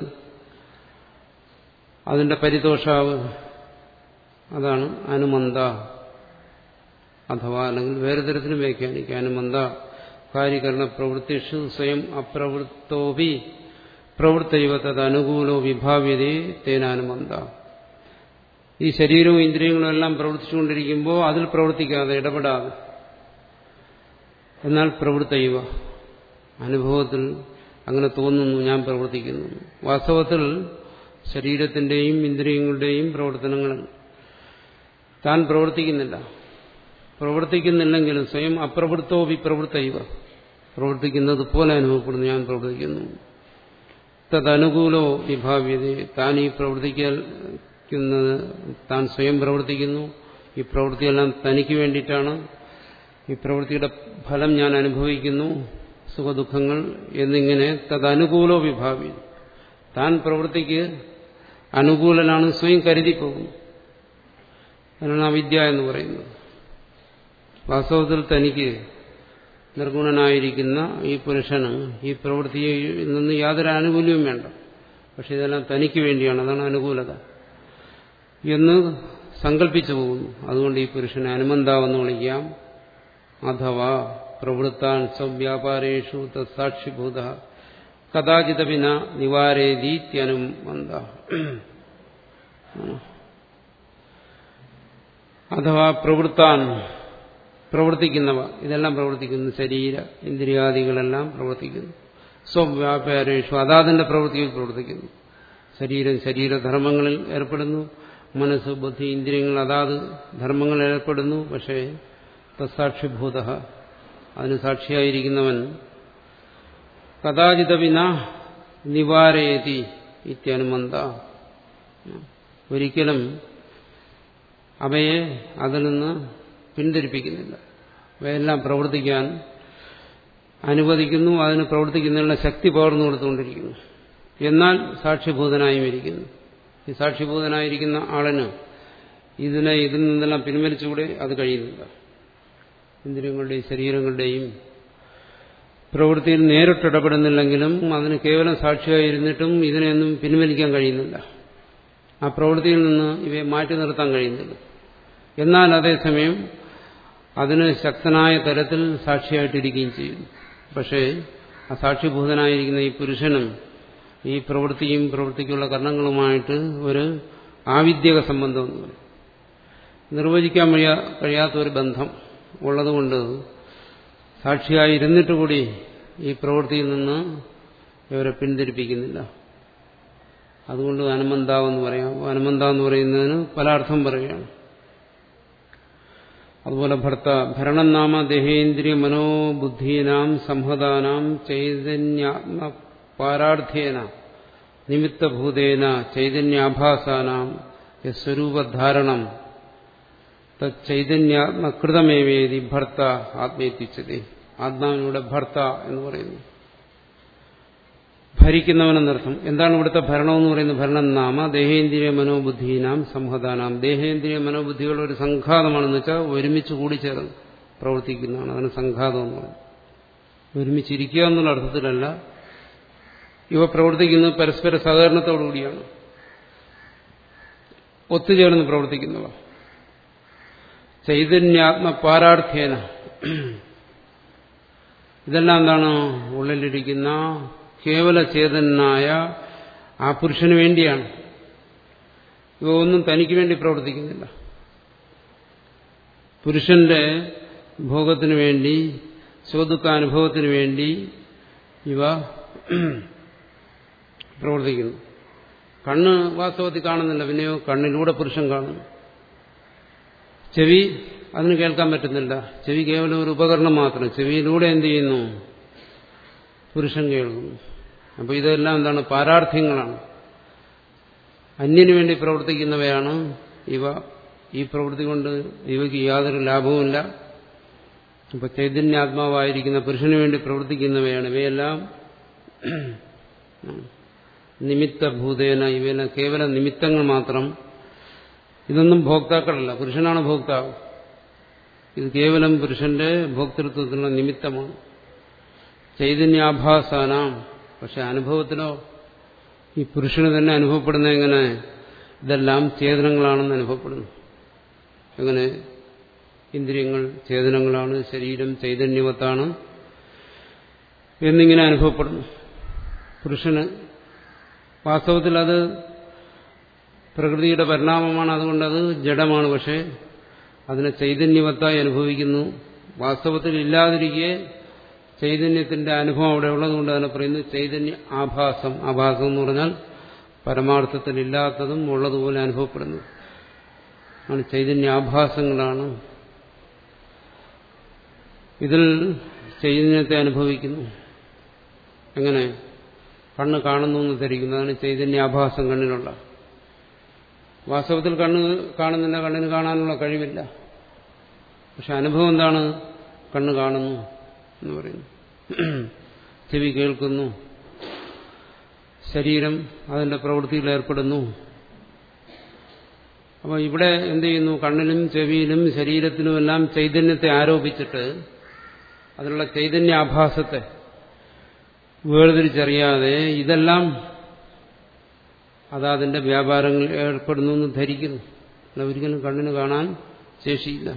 അതിന്റെ പരിതോഷാവ് അതാണ് അനുമന്ത അഥവാ അല്ലെങ്കിൽ വേറെ തരത്തിലും വ്യാഖ്യാനിക്കുക അനുമന്ത കാര്യകരണ പ്രവൃത്തിഷു സ്വയം അപ്രവൃത്തോപി പ്രവൃത്തൈവ തത് അനുകൂലോ വിഭാവ്യതേ തേനാനുമന്ത ഈ ശരീരവും ഇന്ദ്രിയങ്ങളും എല്ലാം പ്രവർത്തിച്ചുകൊണ്ടിരിക്കുമ്പോൾ അതിൽ പ്രവർത്തിക്കാതെ ഇടപെടാതെ എന്നാൽ പ്രവൃത്തൈവ അനുഭവത്തിൽ അങ്ങനെ തോന്നുന്നു ഞാൻ പ്രവർത്തിക്കുന്നു വാസ്തവത്തിൽ ശരീരത്തിന്റെയും ഇന്ദ്രിയങ്ങളുടെയും പ്രവർത്തനങ്ങൾ താൻ പ്രവർത്തിക്കുന്നില്ല പ്രവർത്തിക്കുന്നില്ലെങ്കിലും സ്വയം അപ്രവൃത്തോ വിപ്രവൃത്തൈവ പ്രവർത്തിക്കുന്നത് പോലെ അനുഭവപ്പെടുന്നു ഞാൻ പ്രവർത്തിക്കുന്നു തദനുകൂലോ വിഭാവ്യത താൻ ഈ പ്രവർത്തിക്കുന്നത് താൻ സ്വയം പ്രവർത്തിക്കുന്നു ഈ പ്രവൃത്തിയെല്ലാം തനിക്ക് വേണ്ടിയിട്ടാണ് ഈ പ്രവൃത്തിയുടെ ഫലം ഞാൻ അനുഭവിക്കുന്നു സുഖദുഃഖങ്ങൾ എന്നിങ്ങനെ തദനുകൂലോ വിഭാവ്യത താൻ പ്രവൃത്തിക്ക് അനുകൂലനാണ് സ്വയം കരുതിപ്പോകുന്നു അതിനാണ് അവിദ്യ എന്ന് പറയുന്നത് വാസ്തവത്തിൽ തനിക്ക് നിർഗുണനായിരിക്കുന്ന ഈ പുരുഷന് ഈ പ്രവൃത്തിയിൽ നിന്ന് യാതൊരു ആനുകൂല്യവും വേണ്ട പക്ഷെ ഇതെല്ലാം തനിക്ക് വേണ്ടിയാണ് അതാണ് അനുകൂലത എന്ന് സങ്കല്പിച്ചു പോകുന്നു അതുകൊണ്ട് ഈ പുരുഷനെ അനുമന്താവെന്ന് വിളിക്കാം അഥവാ പ്രവൃത്താൻ സ്വവ്യാപാരേഷു തത്സാക്ഷിഭൂത കഥാചിതപിന നിവാരേതീത്യനുമന്ത അഥവാ പ്രവൃത്താൻ പ്രവർത്തിക്കുന്നവ ഇതെല്ലാം പ്രവർത്തിക്കുന്നു ശരീര ഇന്ദ്രിയാദികളെല്ലാം പ്രവർത്തിക്കുന്നു സ്വവ്യാപാരേഷു അതാതിന്റെ പ്രവൃത്തിയിൽ പ്രവർത്തിക്കുന്നു ശരീരം ശരീരധർമ്മങ്ങളിൽ ഏർപ്പെടുന്നു മനസ്സ് ബുദ്ധി ഇന്ദ്രിയങ്ങൾ അതാത് ധർമ്മങ്ങളിൽ ഏർപ്പെടുന്നു പക്ഷേ തസാക്ഷിഭൂത അതിന് സാക്ഷിയായിരിക്കുന്നവൻ കഥാചിതവിന നിവാരയതി ഇത്യനുമന്ത ഒരിക്കലും അവയെ അതിൽ നിന്ന് പിന്തിരിപ്പിക്കുന്നില്ല അവയെല്ലാം പ്രവർത്തിക്കാൻ അനുവദിക്കുന്നു അതിന് പ്രവർത്തിക്കുന്നതിനുള്ള ശക്തി പകർന്നു കൊടുത്തുകൊണ്ടിരിക്കുന്നു എന്നാൽ സാക്ഷിഭൂതനായും ഇരിക്കുന്നു ഈ സാക്ഷിഭൂതനായിരിക്കുന്ന ആളിന് ഇതിനെ ഇതിൽ നിന്നെല്ലാം പിൻവലിച്ചുകൂടെ അത് കഴിയുന്നില്ല ഇന്ദ്രിയങ്ങളുടെയും ശരീരങ്ങളുടെയും പ്രവൃത്തിയിൽ നേരിട്ടിടപെടുന്നില്ലെങ്കിലും അതിന് കേവലം സാക്ഷിയായിരുന്നിട്ടും ഇതിനെയൊന്നും പിൻവലിക്കാൻ കഴിയുന്നില്ല ആ പ്രവൃത്തിയിൽ നിന്ന് ഇവയെ മാറ്റി നിർത്താൻ കഴിയുന്നില്ല എന്നാൽ അതേസമയം അതിന് ശക്തനായ തരത്തിൽ സാക്ഷിയായിട്ടിരിക്കുകയും ചെയ്യുന്നു പക്ഷേ ആ സാക്ഷിഭൂതനായിരിക്കുന്ന ഈ പുരുഷനും ഈ പ്രവൃത്തിയും പ്രവൃത്തിക്കുള്ള കർണങ്ങളുമായിട്ട് ഒരു ആവിദ്യക സംബന്ധം നിർവചിക്കാൻ കഴിയാത്ത ഒരു ബന്ധം ഉള്ളതുകൊണ്ട് സാക്ഷിയായിരുന്നിട്ട് കൂടി ഈ പ്രവൃത്തിയിൽ നിന്ന് ഇവരെ പിന്തിരിപ്പിക്കുന്നില്ല അതുകൊണ്ട് അനുമന്താവെന്ന് പറയാം അനുമന്ത എന്ന് പറയുന്നതിന് പല അർത്ഥം പറയുകയാണ് അതുപോലെ ഭർത്ത ഭരണം നാമ ദേഹേന്ദ്രിയ മനോബുദ്ധീനാം സംഹതാനാം ചൈതന്യാത്മ പാരാർത്ഥ്യേന നിമിത്തഭൂതേന ചൈതന്യാഭാസാനാം സ്വരൂപധാരണം തൈതന്യാത്മകൃതമേവേദി ഭർത്ത ആത്മേത്തിച്ചത് ആത്മാവിനൂടെ ഭർത്ത എന്ന് പറയുന്നു ഭരിക്കുന്നവനെന്നർത്ഥം എന്താണ് ഇവിടുത്തെ ഭരണം എന്ന് പറയുന്നത് ഭരണം നാമ ദേഹേന്ദ്രിയ മനോബുദ്ധീനാം സംഹതാനാം ദേഹേന്ദ്രിയ മനോബുദ്ധികളുടെ ഒരു സംഘാതമാണെന്ന് വെച്ചാൽ ഒരുമിച്ച് കൂടിച്ചേർന്ന് പ്രവർത്തിക്കുന്നതാണ് അതിന് സംഘാതം എന്ന് പറയുന്നത് ഒരുമിച്ചിരിക്കുക എന്നുള്ള അർത്ഥത്തിലല്ല ഇവ പ്രവർത്തിക്കുന്നത് പരസ്പര സഹകരണത്തോടുകൂടിയാണ് ഒത്തുചേർന്ന് പ്രവർത്തിക്കുന്നവ ചൈതന്യാത്മ പാരാർത്ഥ്യേന ഇതെല്ലാം എന്താണ് ഉള്ളിലിരിക്കുന്ന കേവല ചേതനായ ആ പുരുഷന് വേണ്ടിയാണ് ഇവ ഒന്നും തനിക്ക് വേണ്ടി പ്രവർത്തിക്കുന്നില്ല പുരുഷന്റെ ഭോഗത്തിനു വേണ്ടി സ്വതുക്കാനുഭവത്തിനു വേണ്ടി ഇവ പ്രവർത്തിക്കുന്നു കണ്ണ് വാസ്തവത്തിൽ കാണുന്നില്ല പിന്നെയോ കണ്ണിലൂടെ പുരുഷൻ കാണുന്നു ചെവി അതിന് കേൾക്കാൻ പറ്റുന്നില്ല ചെവി കേവലം ഒരു ഉപകരണം മാത്രം ചെവിയിലൂടെ എന്ത് ചെയ്യുന്നു പുരുഷൻ കേൾക്കുന്നു അപ്പോൾ ഇതെല്ലാം എന്താണ് പാരാർത്ഥ്യങ്ങളാണ് അന്യന് വേണ്ടി പ്രവർത്തിക്കുന്നവയാണ് ഇവ ഈ പ്രവൃത്തി കൊണ്ട് ഇവയ്ക്ക് യാതൊരു ലാഭവുമില്ല ഇപ്പൊ ചൈതന്യാത്മാവായിരിക്കുന്ന പുരുഷന് വേണ്ടി പ്രവർത്തിക്കുന്നവയാണ് ഇവയെല്ലാം നിമിത്തഭൂതേന ഇവയെല്ലാം കേവല നിമിത്തങ്ങൾ മാത്രം ഇതൊന്നും ഭോക്താക്കളല്ല പുരുഷനാണ് ഭോക്താവ് ഇത് കേവലം പുരുഷന്റെ ഭോക്തൃത്വത്തിനുള്ള നിമിത്തമാണ് ചൈതന്യാഭാസാനാം പക്ഷെ അനുഭവത്തിലോ ഈ പുരുഷന് തന്നെ അനുഭവപ്പെടുന്ന എങ്ങനെ ഇതെല്ലാം ചേതനങ്ങളാണെന്ന് അനുഭവപ്പെടുന്നു എങ്ങനെ ഇന്ദ്രിയങ്ങൾ ചേതനങ്ങളാണ് ശരീരം ചൈതന്യവത്താണ് എന്നിങ്ങനെ അനുഭവപ്പെടുന്നു പുരുഷന് വാസ്തവത്തിൽ അത് പ്രകൃതിയുടെ പരിണാമമാണ് അതുകൊണ്ട് അത് ജഡമാണ് പക്ഷേ അതിനെ ചൈതന്യവത്തായി അനുഭവിക്കുന്നു വാസ്തവത്തിൽ ഇല്ലാതിരിക്കെ ചൈതന്യത്തിന്റെ അനുഭവം അവിടെ ഉള്ളതുകൊണ്ട് അതിനെ പറയുന്നു ചൈതന്യ ആഭാസം ആഭാസം എന്ന് പറഞ്ഞാൽ പരമാർത്ഥത്തിൽ ഇല്ലാത്തതും ഉള്ളതുപോലെ അനുഭവപ്പെടുന്നു ആണ് ചൈതന്യാഭാസങ്ങളാണ് ഇതിൽ ചൈതന്യത്തെ അനുഭവിക്കുന്നു എങ്ങനെ കണ്ണ് കാണുന്നു എന്ന് ധരിക്കുന്നു അതാണ് ചൈതന്യാഭാസം കണ്ണിനുള്ള വാസ്തവത്തിൽ കണ്ണ് കാണുന്നില്ല കണ്ണിന് കാണാനുള്ള കഴിവില്ല പക്ഷെ അനുഭവം എന്താണ് കണ്ണ് കാണുന്നു എന്ന് പറയുന്നു ചെവി കേൾക്കുന്നു ശരീരം അതിന്റെ പ്രവൃത്തിയിൽ ഏർപ്പെടുന്നു അപ്പോൾ ഇവിടെ എന്ത് ചെയ്യുന്നു കണ്ണിലും ചെവിയിലും ശരീരത്തിലുമെല്ലാം ചൈതന്യത്തെ ആരോപിച്ചിട്ട് അതിനുള്ള ചൈതന്യാഭാസത്തെ വേർതിരിച്ചറിയാതെ ഇതെല്ലാം അതതിന്റെ വ്യാപാരങ്ങളിൽ ഏർപ്പെടുന്നു എന്ന് ധരിക്കുന്നു അല്ല ഒരിക്കലും കണ്ണിന് കാണാൻ ശേഷിയില്ല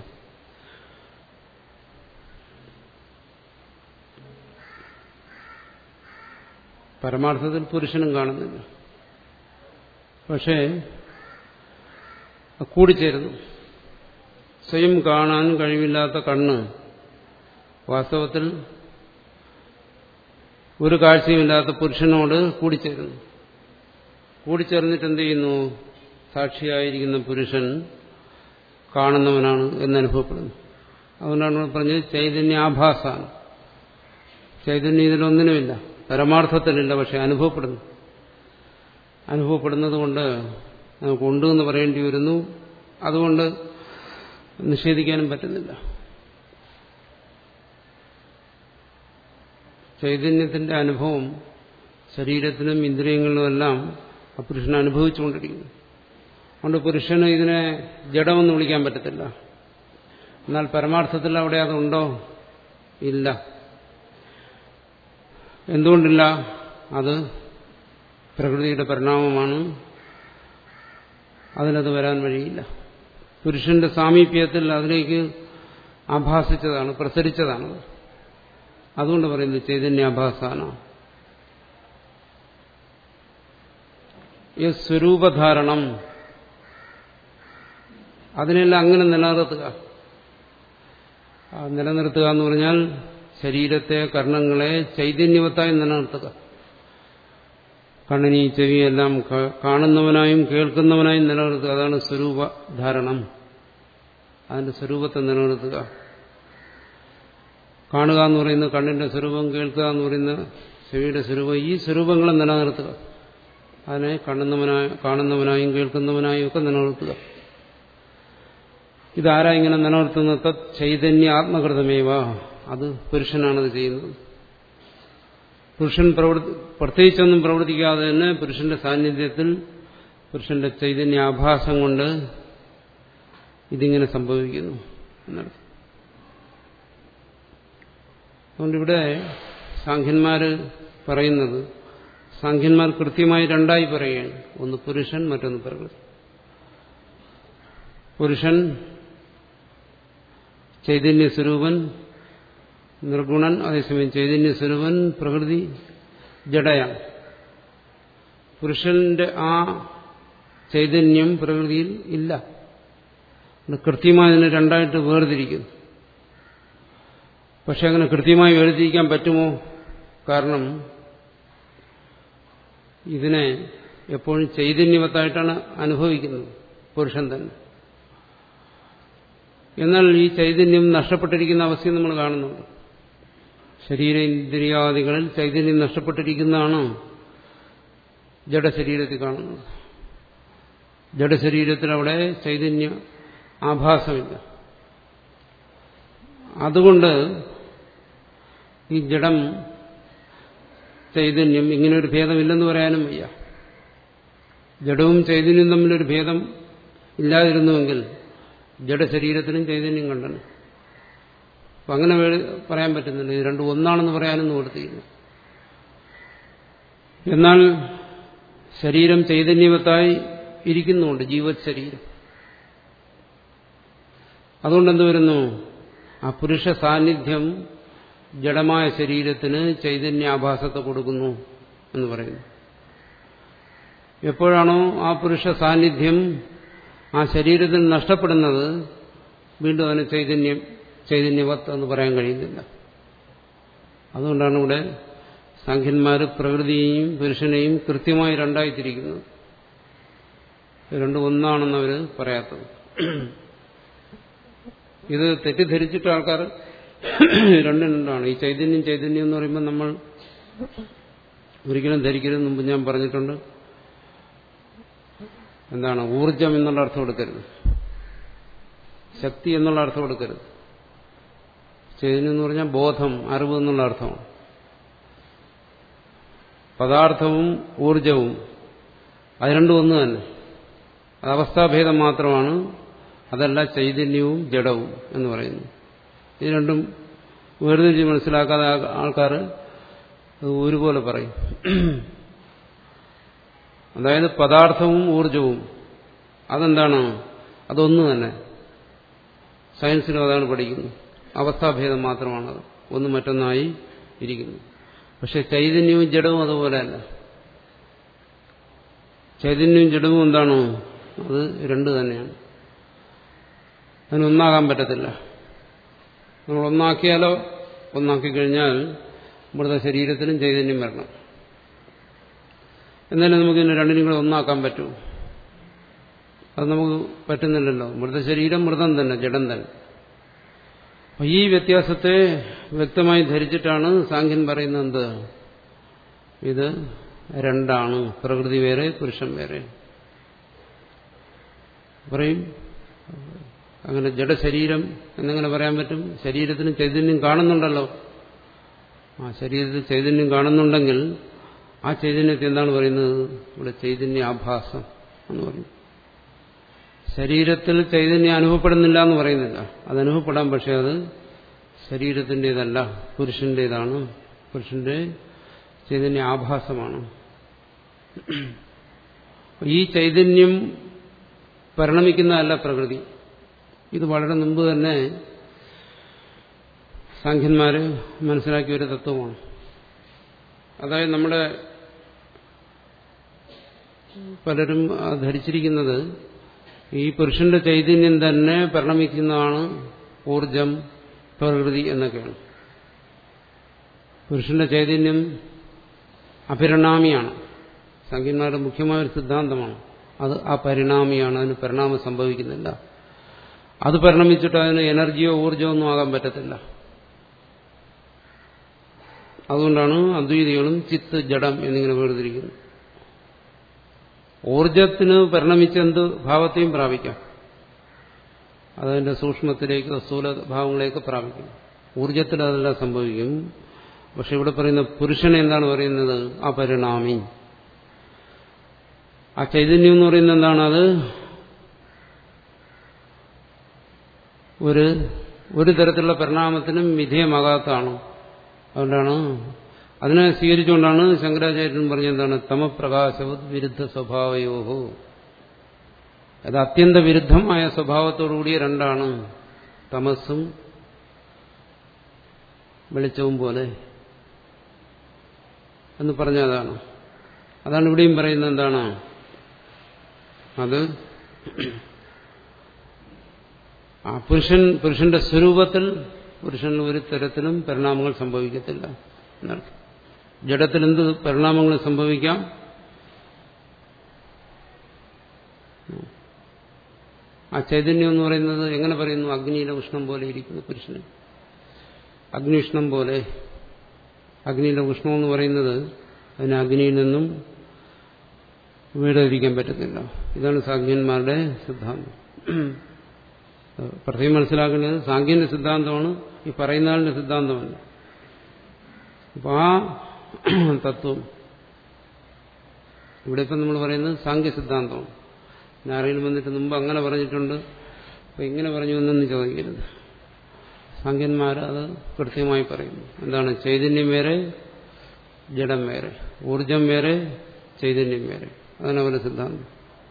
പരമാർത്ഥത്തിൽ പുരുഷനും കാണുന്നില്ല പക്ഷേ കൂടിച്ചേരുന്നു സ്വയം കാണാൻ കഴിവില്ലാത്ത കണ്ണ് വാസ്തവത്തിൽ ഒരു കാഴ്ചയുമില്ലാത്ത പുരുഷനോട് കൂടിച്ചേരുന്നു കൂടിച്ചേർന്നിട്ട് എന്ത് ചെയ്യുന്നു സാക്ഷിയായിരിക്കുന്ന പുരുഷൻ കാണുന്നവനാണ് എന്നനുഭവപ്പെടുന്നു അതുകൊണ്ടാണ് നമ്മൾ പറഞ്ഞത് ചൈതന്യാഭാസാണ് ചൈതന്യം ഇതിലൊന്നിനുമില്ല പരമാർത്ഥത്തിലില്ല പക്ഷെ അനുഭവപ്പെടുന്നു അനുഭവപ്പെടുന്നത് കൊണ്ട് നമുക്ക് ഉണ്ട് എന്ന് പറയേണ്ടി വരുന്നു അതുകൊണ്ട് നിഷേധിക്കാനും പറ്റുന്നില്ല ചൈതന്യത്തിന്റെ അനുഭവം ശരീരത്തിനും ഇന്ദ്രിയങ്ങളിലുമെല്ലാം ആ പുരുഷൻ അനുഭവിച്ചുകൊണ്ടിരിക്കുന്നു അതുകൊണ്ട് പുരുഷന് ഇതിനെ ജഡമെന്ന് വിളിക്കാൻ പറ്റത്തില്ല എന്നാൽ പരമാർത്ഥത്തിൽ അവിടെ അതുണ്ടോ ഇല്ല എന്തുകൊണ്ടില്ല അത് പ്രകൃതിയുടെ പരിണാമമാണ് അതിനത് വരാൻ വഴിയില്ല പുരുഷന്റെ സാമീപ്യത്തിൽ അതിലേക്ക് ആഭാസിച്ചതാണ് പ്രസരിച്ചതാണ് അതുകൊണ്ട് പറയുന്നത് ചൈതന്യാഭാസാന ഈ സ്വരൂപധാരണം അതിനെല്ലാം അങ്ങനെ നിലനിർത്തുക നിലനിർത്തുക എന്ന് പറഞ്ഞാൽ ശരീരത്തെ കർണങ്ങളെ ചൈതന്യവത്തായി നിലനിർത്തുക കണ്ണിനി ചെവിയെല്ലാം കാണുന്നവനായും കേൾക്കുന്നവനായും നിലനിർത്തുക അതാണ് സ്വരൂപധാരണം അതിന്റെ സ്വരൂപത്തെ നിലനിർത്തുക കാണുക എന്ന് പറയുന്നത് കണ്ണിന്റെ സ്വരൂപം കേൾക്കുക എന്ന് പറയുന്ന ചെവിയുടെ സ്വരൂപം ഈ സ്വരൂപങ്ങളെ നിലനിർത്തുക അതിനെ കാണുന്നവനായ കാണുന്നവനായും കേൾക്കുന്നവനായും ഒക്കെ നിലനിർത്തുക ഇതാരാ ഇങ്ങനെ നിലനിർത്തുന്ന തത് ചൈതന്യ ആത്മകൃതമേവ അത് പുരുഷനാണത് ചെയ്യുന്നത് പുരുഷൻ പ്രവർത്തി പ്രത്യേകിച്ചൊന്നും പ്രവർത്തിക്കാതെ തന്നെ പുരുഷന്റെ സാന്നിധ്യത്തിൽ പുരുഷന്റെ ചൈതന്യാഭാസം കൊണ്ട് ഇതിങ്ങനെ സംഭവിക്കുന്നു എന്നർത്ഥം അതുകൊണ്ടിവിടെ സാഖ്യന്മാര് പറയുന്നത് സാഖ്യന്മാർ കൃത്യമായി രണ്ടായി പറയുകയാണ് ഒന്ന് പുരുഷൻ മറ്റൊന്ന് പ്രകൃതി പുരുഷൻ ചൈതന്യ സ്വരൂപൻ നിർഗുണൻ അതേസമയം ചൈതന്യ സ്വരൂപൻ പ്രകൃതി ജഡയാണ് പുരുഷന്റെ ആ ചൈതന്യം പ്രകൃതിയിൽ ഇല്ല കൃത്യമായി അതിനെ രണ്ടായിട്ട് വേർതിരിക്കുന്നു പക്ഷെ അങ്ങനെ കൃത്യമായി വേർതിരിക്കാൻ പറ്റുമോ കാരണം ഇതിനെ എപ്പോഴും ചൈതന്യവത്തായിട്ടാണ് അനുഭവിക്കുന്നത് പുരുഷൻ തന്നെ എന്നാൽ ഈ ചൈതന്യം നഷ്ടപ്പെട്ടിരിക്കുന്ന അവസ്ഥയും നമ്മൾ കാണുന്നുണ്ട് ശരീരേന്ദ്രിയാദികളിൽ ചൈതന്യം നഷ്ടപ്പെട്ടിരിക്കുന്നതാണ് ജഡശരീരത്തിൽ കാണുന്നത് ജഡശരീരത്തിൽ അവിടെ ചൈതന്യ ആഭാസമില്ല അതുകൊണ്ട് ഈ ജഡം ചൈതന്യം ഇങ്ങനെ ഒരു ഭേദമില്ലെന്ന് പറയാനും വയ്യ ജഡവും ചൈതന്യവും തമ്മിലൊരു ഭേദം ഇല്ലാതിരുന്നുവെങ്കിൽ ജഡശരീരത്തിനും ചൈതന്യം കണ്ടന് അപ്പം അങ്ങനെ പറയാൻ പറ്റുന്നില്ല ഇത് രണ്ടും ഒന്നാണെന്ന് പറയാനും നിവർത്തിയില്ല എന്നാൽ ശരീരം ചൈതന്യവത്തായി ഇരിക്കുന്നുണ്ട് ജീവത് ശരീരം അതുകൊണ്ട് എന്ത് വരുന്നു ആ പുരുഷ സാന്നിധ്യം ജഡമായ ശരീരത്തിന് ചൈതന്യാഭാസത്തെ കൊടുക്കുന്നു എന്ന് പറയുന്നു എപ്പോഴാണോ ആ പുരുഷ സാന്നിധ്യം ആ ശരീരത്തിൽ നഷ്ടപ്പെടുന്നത് വീണ്ടും അതിന് ചൈതന്യം ചൈതന്യവത്ത് എന്ന് പറയാൻ കഴിയുന്നില്ല അതുകൊണ്ടാണ് ഇവിടെ സംഖ്യന്മാർ പ്രകൃതിയെയും പുരുഷനെയും കൃത്യമായി രണ്ടായി തിരിക്കുന്നത് രണ്ടും ഒന്നാണെന്ന് അവർ പറയാത്തത് ഇത് തെറ്റിദ്ധരിച്ചിട്ട് ആൾക്കാർ രണ്ടും രണ്ടാണ് ഈ ചൈതന്യം ചൈതന്യം എന്ന് പറയുമ്പോൾ നമ്മൾ ഒരിക്കലും ധരിക്കരുത് മുമ്പ് ഞാൻ പറഞ്ഞിട്ടുണ്ട് എന്താണ് ഊർജം എന്നുള്ള അർത്ഥം എടുക്കരുത് ശക്തി എന്നുള്ള അർത്ഥം എടുക്കരുത് ചൈതന്യം എന്ന് പറഞ്ഞാൽ ബോധം അറിവ് എന്നുള്ള അർത്ഥമാണ് പദാർത്ഥവും ഊർജവും അത് രണ്ടും ഒന്ന് തന്നെ അത് അവസ്ഥാഭേദം മാത്രമാണ് അതല്ല ചൈതന്യവും ജഡവും എന്ന് പറയുന്നു ഇത് രണ്ടും വേർതിരിച്ച് മനസ്സിലാക്കാതെ ആൾക്കാർ ഒരുപോലെ പറയും അതായത് പദാർത്ഥവും ഊർജവും അതെന്താണ് അതൊന്നു തന്നെ സയൻസിലും അതാണ് പഠിക്കുന്നത് അവസ്ഥാഭേദം മാത്രമാണത് ഒന്ന് മറ്റൊന്നായി ഇരിക്കുന്നു പക്ഷെ ചൈതന്യവും ജഡവും അതുപോലെയല്ല ചൈതന്യവും ജഡവും എന്താണോ അത് രണ്ട് തന്നെയാണ് അതിനൊന്നാകാൻ പറ്റത്തില്ല നമ്മൾ ഒന്നാക്കിയാലോ ഒന്നാക്കി കഴിഞ്ഞാൽ മൃത ശരീരത്തിനും ചൈതന്യം വരണം എന്നാലും നമുക്ക് ഇതിനെ രണ്ടിനും കൂടെ ഒന്നാക്കാൻ പറ്റൂ അത് നമുക്ക് പറ്റുന്നില്ലല്ലോ മൃതശരീരം മൃതം തന്നെ ജഡം തന്നെ അപ്പൊ ഈ വ്യത്യാസത്തെ വ്യക്തമായി ധരിച്ചിട്ടാണ് സാഖ്യൻ പറയുന്നത് എന്ത് ഇത് രണ്ടാണ് പ്രകൃതി വേറെ പുരുഷൻ വേറെ പറയും അങ്ങനെ ജഡശരീരം എന്നെങ്ങനെ പറയാൻ പറ്റും ശരീരത്തിന് ചൈതന്യം കാണുന്നുണ്ടല്ലോ ആ ശരീരത്തിൽ ചൈതന്യം കാണുന്നുണ്ടെങ്കിൽ ആ ചൈതന്യത്തെ എന്താണ് പറയുന്നത് ഇവിടെ ചൈതന്യ ആഭാസം എന്ന് പറയും ശരീരത്തിൽ ചൈതന്യം അനുഭവപ്പെടുന്നില്ല എന്ന് പറയുന്നില്ല അത് അനുഭവപ്പെടാൻ പക്ഷെ അത് ശരീരത്തിൻ്റെതല്ല പുരുഷന്റേതാണ് പുരുഷന്റെ ചൈതന്യ ആഭാസമാണ് ഈ ചൈതന്യം പരിണമിക്കുന്നതല്ല പ്രകൃതി ഇത് വളരെ മുമ്പ് തന്നെ സാഖ്യന്മാര് മനസ്സിലാക്കിയ ഒരു തത്വമാണ് അതായത് നമ്മുടെ പലരും ധരിച്ചിരിക്കുന്നത് ഈ പുരുഷന്റെ ചൈതന്യം തന്നെ പരിണമിക്കുന്നതാണ് ഊർജം പ്രകൃതി എന്നൊക്കെയാണ് പുരുഷന്റെ ചൈതന്യം അപരിണാമിയാണ് സംഖ്യന്മാരുടെ മുഖ്യമായ ഒരു സിദ്ധാന്തമാണ് അത് അപരിണാമിയാണ് അതിന് പരിണാമം സംഭവിക്കുന്നില്ല അത് പരിണമിച്ചിട്ട് അതിന് എനർജിയോ ഊർജമോ ഒന്നും ആകാൻ പറ്റത്തില്ല അതുകൊണ്ടാണ് അദ്വൈതികളും ചിത്ത് ജഡം എന്നിങ്ങനെ വേർതിരിക്കുന്നത് ഊർജത്തിന് പരിണമിച്ചെന്ത് ഭാവത്തെയും പ്രാപിക്കാം അതതിന്റെ സൂക്ഷ്മത്തിലേക്ക് സ്ഥൂല ഭാവങ്ങളിലേക്ക് പ്രാപിക്കും ഊർജത്തിൽ അതെല്ലാം സംഭവിക്കും പക്ഷെ ഇവിടെ പറയുന്ന പുരുഷൻ എന്താണ് പറയുന്നത് അപരിണാമി ആ ചൈതന്യം എന്ന് പറയുന്നത് എന്താണ് അത് ഒരു ഒരു തരത്തിലുള്ള പരിണാമത്തിനും വിധേയമാകാത്തതാണ് അതുകൊണ്ടാണ് അതിനെ സ്വീകരിച്ചുകൊണ്ടാണ് ശങ്കരാചാര്യൻ പറഞ്ഞെന്താണ് തമപ്രകാശവത് വിരുദ്ധ സ്വഭാവയോഹോ അത് അത്യന്ത വിരുദ്ധമായ സ്വഭാവത്തോടുകൂടിയ രണ്ടാണ് തമസ്സും വെളിച്ചവും പോലെ എന്ന് പറഞ്ഞതാണ് അതാണ് ഇവിടെയും പറയുന്നത് എന്താണ് അത് ആ പുരുഷൻ പുരുഷന്റെ സ്വരൂപത്തിൽ പുരുഷനിൽ ഒരു തരത്തിലും പരിണാമങ്ങൾ സംഭവിക്കത്തില്ല എന്നർത്ഥം ജഡത്തിൽ എന്ത് പരിണാമങ്ങൾ സംഭവിക്കാം ആ ചൈതന്യം എന്ന് പറയുന്നത് എങ്ങനെ പറയുന്നു അഗ്നിയിലെ ഉഷ്ണം പോലെ ഇരിക്കുന്നു പുരുഷന് അഗ്നി ഉഷ്ണം പോലെ അഗ്നിയിലെ ഉഷ്ണം എന്ന് പറയുന്നത് അതിന് അഗ്നിയിൽ നിന്നും വീടിരിക്കാൻ പറ്റത്തില്ല ഇതാണ് സാഖ്യന്മാരുടെ സിദ്ധാന്തം പ്രത്യേകം മനസ്സിലാക്കേണ്ടത് സാഖ്യന്റെ സിദ്ധാന്തമാണ് ഈ പറയുന്ന ആളിന്റെ സിദ്ധാന്തമല്ല അപ്പൊ ആ തത്വം ഇവിടെ ഇപ്പം നമ്മൾ പറയുന്നത് സാഖ്യ സിദ്ധാന്തമാണ് പിന്നെ ആരെങ്കിലും വന്നിട്ട് മുമ്പ് അങ്ങനെ പറഞ്ഞിട്ടുണ്ട് അപ്പൊ ഇങ്ങനെ പറഞ്ഞു എന്നൊന്നും ചോദിക്കരുത് സാഖ്യന്മാർ അത് കൃത്യമായി പറയുന്നു എന്താണ് ചൈതന്യം വേറെ ജഡം വേറെ ഊർജം വേറെ ചൈതന്യം വേറെ അതാണ് അവരുടെ സിദ്ധാന്തം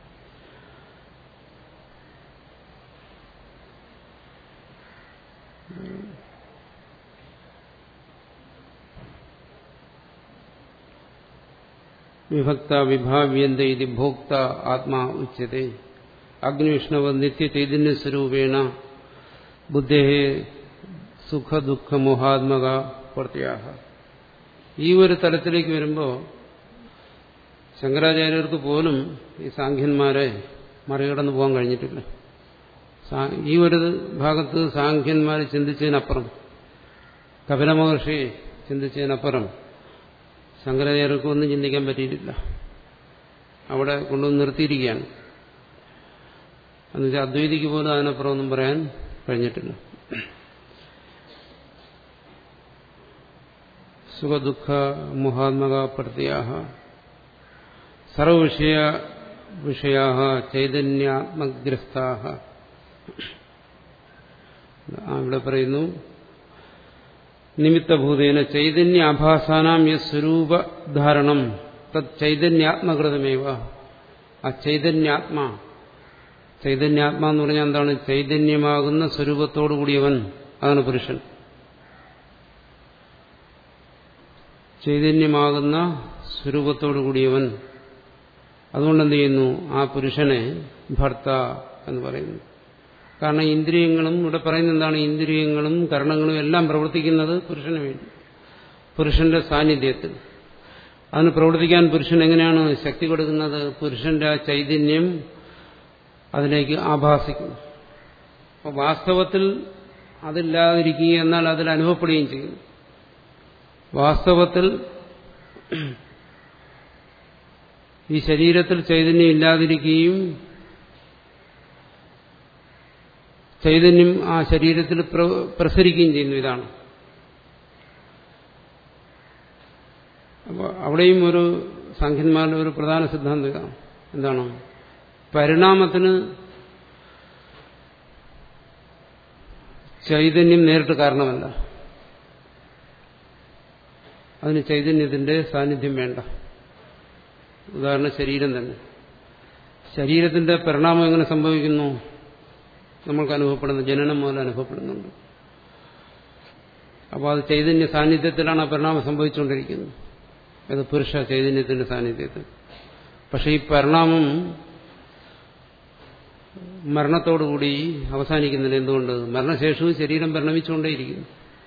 വിഭക്ത വിഭാവ്യന്ത ഇത് ഭോക്ത ആത്മാ ഉച്ചത്തെ അഗ്നിവിഷ്ണവ നിത്യ ചൈതന്യ സ്വരൂപേണ ബുദ്ധേ സുഖ ദുഃഖ മോഹാത്മക പ്രത്യാഹ ഈ ഒരു തലത്തിലേക്ക് വരുമ്പോൾ ശങ്കരാചാര്യർക്ക് പോലും ഈ സാഖ്യന്മാരെ മറികടന്നു പോകാൻ കഴിഞ്ഞിട്ടില്ല ഈ ഒരു ഭാഗത്ത് സാഖ്യന്മാർ ചിന്തിച്ചതിനപ്പുറം കപില മഹർഷി ചിന്തിച്ചതിനപ്പുറം ശങ്കരാചാര്യർക്ക് ഒന്നും ചിന്തിക്കാൻ പറ്റിയിട്ടില്ല അവിടെ കൊണ്ടുവന്ന് നിർത്തിയിരിക്കുകയാണ് എന്നുവെച്ചാൽ അദ്വൈതിക്ക് പോലും അതിനപ്പുറം ഒന്നും പറയാൻ കഴിഞ്ഞിട്ടില്ല സുഖദുഃഖ മുഹാത്മക പ്രത്യാഹ സർവവിഷയ വിഷയാ ചൈതന്യാത്മഗ്രസ്താ ഇവിടെ പറയുന്നു നിമിത്തഭൂതേന ചൈതന്യാഭാസാനാം യസ്വരൂപധാരണം തത് ചൈതന്യാത്മകൃതമേവ ആ ചൈതന്യാത്മാ ചൈതന്യാത്മാ എന്ന് പറഞ്ഞാൽ എന്താണ് ചൈതന്യമാകുന്ന സ്വരൂപത്തോടു കൂടിയവൻ അതാണ് പുരുഷൻ ചൈതന്യമാകുന്ന സ്വരൂപത്തോടു കൂടിയവൻ അതുകൊണ്ട് എന്ത് ചെയ്യുന്നു ആ പുരുഷനെ ഭർത്ത എന്ന് പറയുന്നു കാരണം ഇന്ദ്രിയങ്ങളും ഇവിടെ പറയുന്നത് എന്താണ് ഇന്ദ്രിയങ്ങളും കരണങ്ങളും എല്ലാം പ്രവർത്തിക്കുന്നത് പുരുഷന് വേണ്ടി പുരുഷന്റെ സാന്നിധ്യത്തിൽ അതിന് പ്രവർത്തിക്കാൻ പുരുഷൻ എങ്ങനെയാണ് ശക്തി കൊടുക്കുന്നത് പുരുഷന്റെ ആ ചൈതന്യം അതിലേക്ക് ആഭാസിക്കുന്നു അപ്പോൾ വാസ്തവത്തിൽ അതില്ലാതിരിക്കുകയും എന്നാൽ അതിൽ അനുഭവപ്പെടുകയും ചെയ്യുന്നു വാസ്തവത്തിൽ ഈ ശരീരത്തിൽ ചൈതന്യം ഇല്ലാതിരിക്കുകയും ചൈതന്യം ആ ശരീരത്തിൽ പ്രസരിക്കുകയും ചെയ്യുന്നു ഇതാണ് അപ്പോൾ അവിടെയും ഒരു സംഖ്യന്മാരുടെ ഒരു പ്രധാന സിദ്ധാന്തം ഇതാണ് എന്താണ് പരിണാമത്തിന് ചൈതന്യം നേരിട്ട് കാരണമല്ല അതിന് ചൈതന്യത്തിന്റെ സാന്നിധ്യം വേണ്ട ഉദാഹരണം ശരീരം തന്നെ ശരീരത്തിന്റെ പരിണാമം എങ്ങനെ സംഭവിക്കുന്നു നമ്മൾക്ക് അനുഭവപ്പെടുന്ന ജനനം മുതൽ അനുഭവപ്പെടുന്നുണ്ട് അപ്പോൾ അത് ചൈതന്യ സാന്നിധ്യത്തിലാണ് ആ പരിണാമം സംഭവിച്ചുകൊണ്ടിരിക്കുന്നത് അത് പുരുഷ ചൈതന്യത്തിന്റെ സാന്നിധ്യത്തിൽ പക്ഷെ ഈ പരിണാമം മരണത്തോടുകൂടി അവസാനിക്കുന്നില്ല എന്തുകൊണ്ട് മരണശേഷവും ശരീരം പരിണമിച്ചുകൊണ്ടേയിരിക്കുന്നു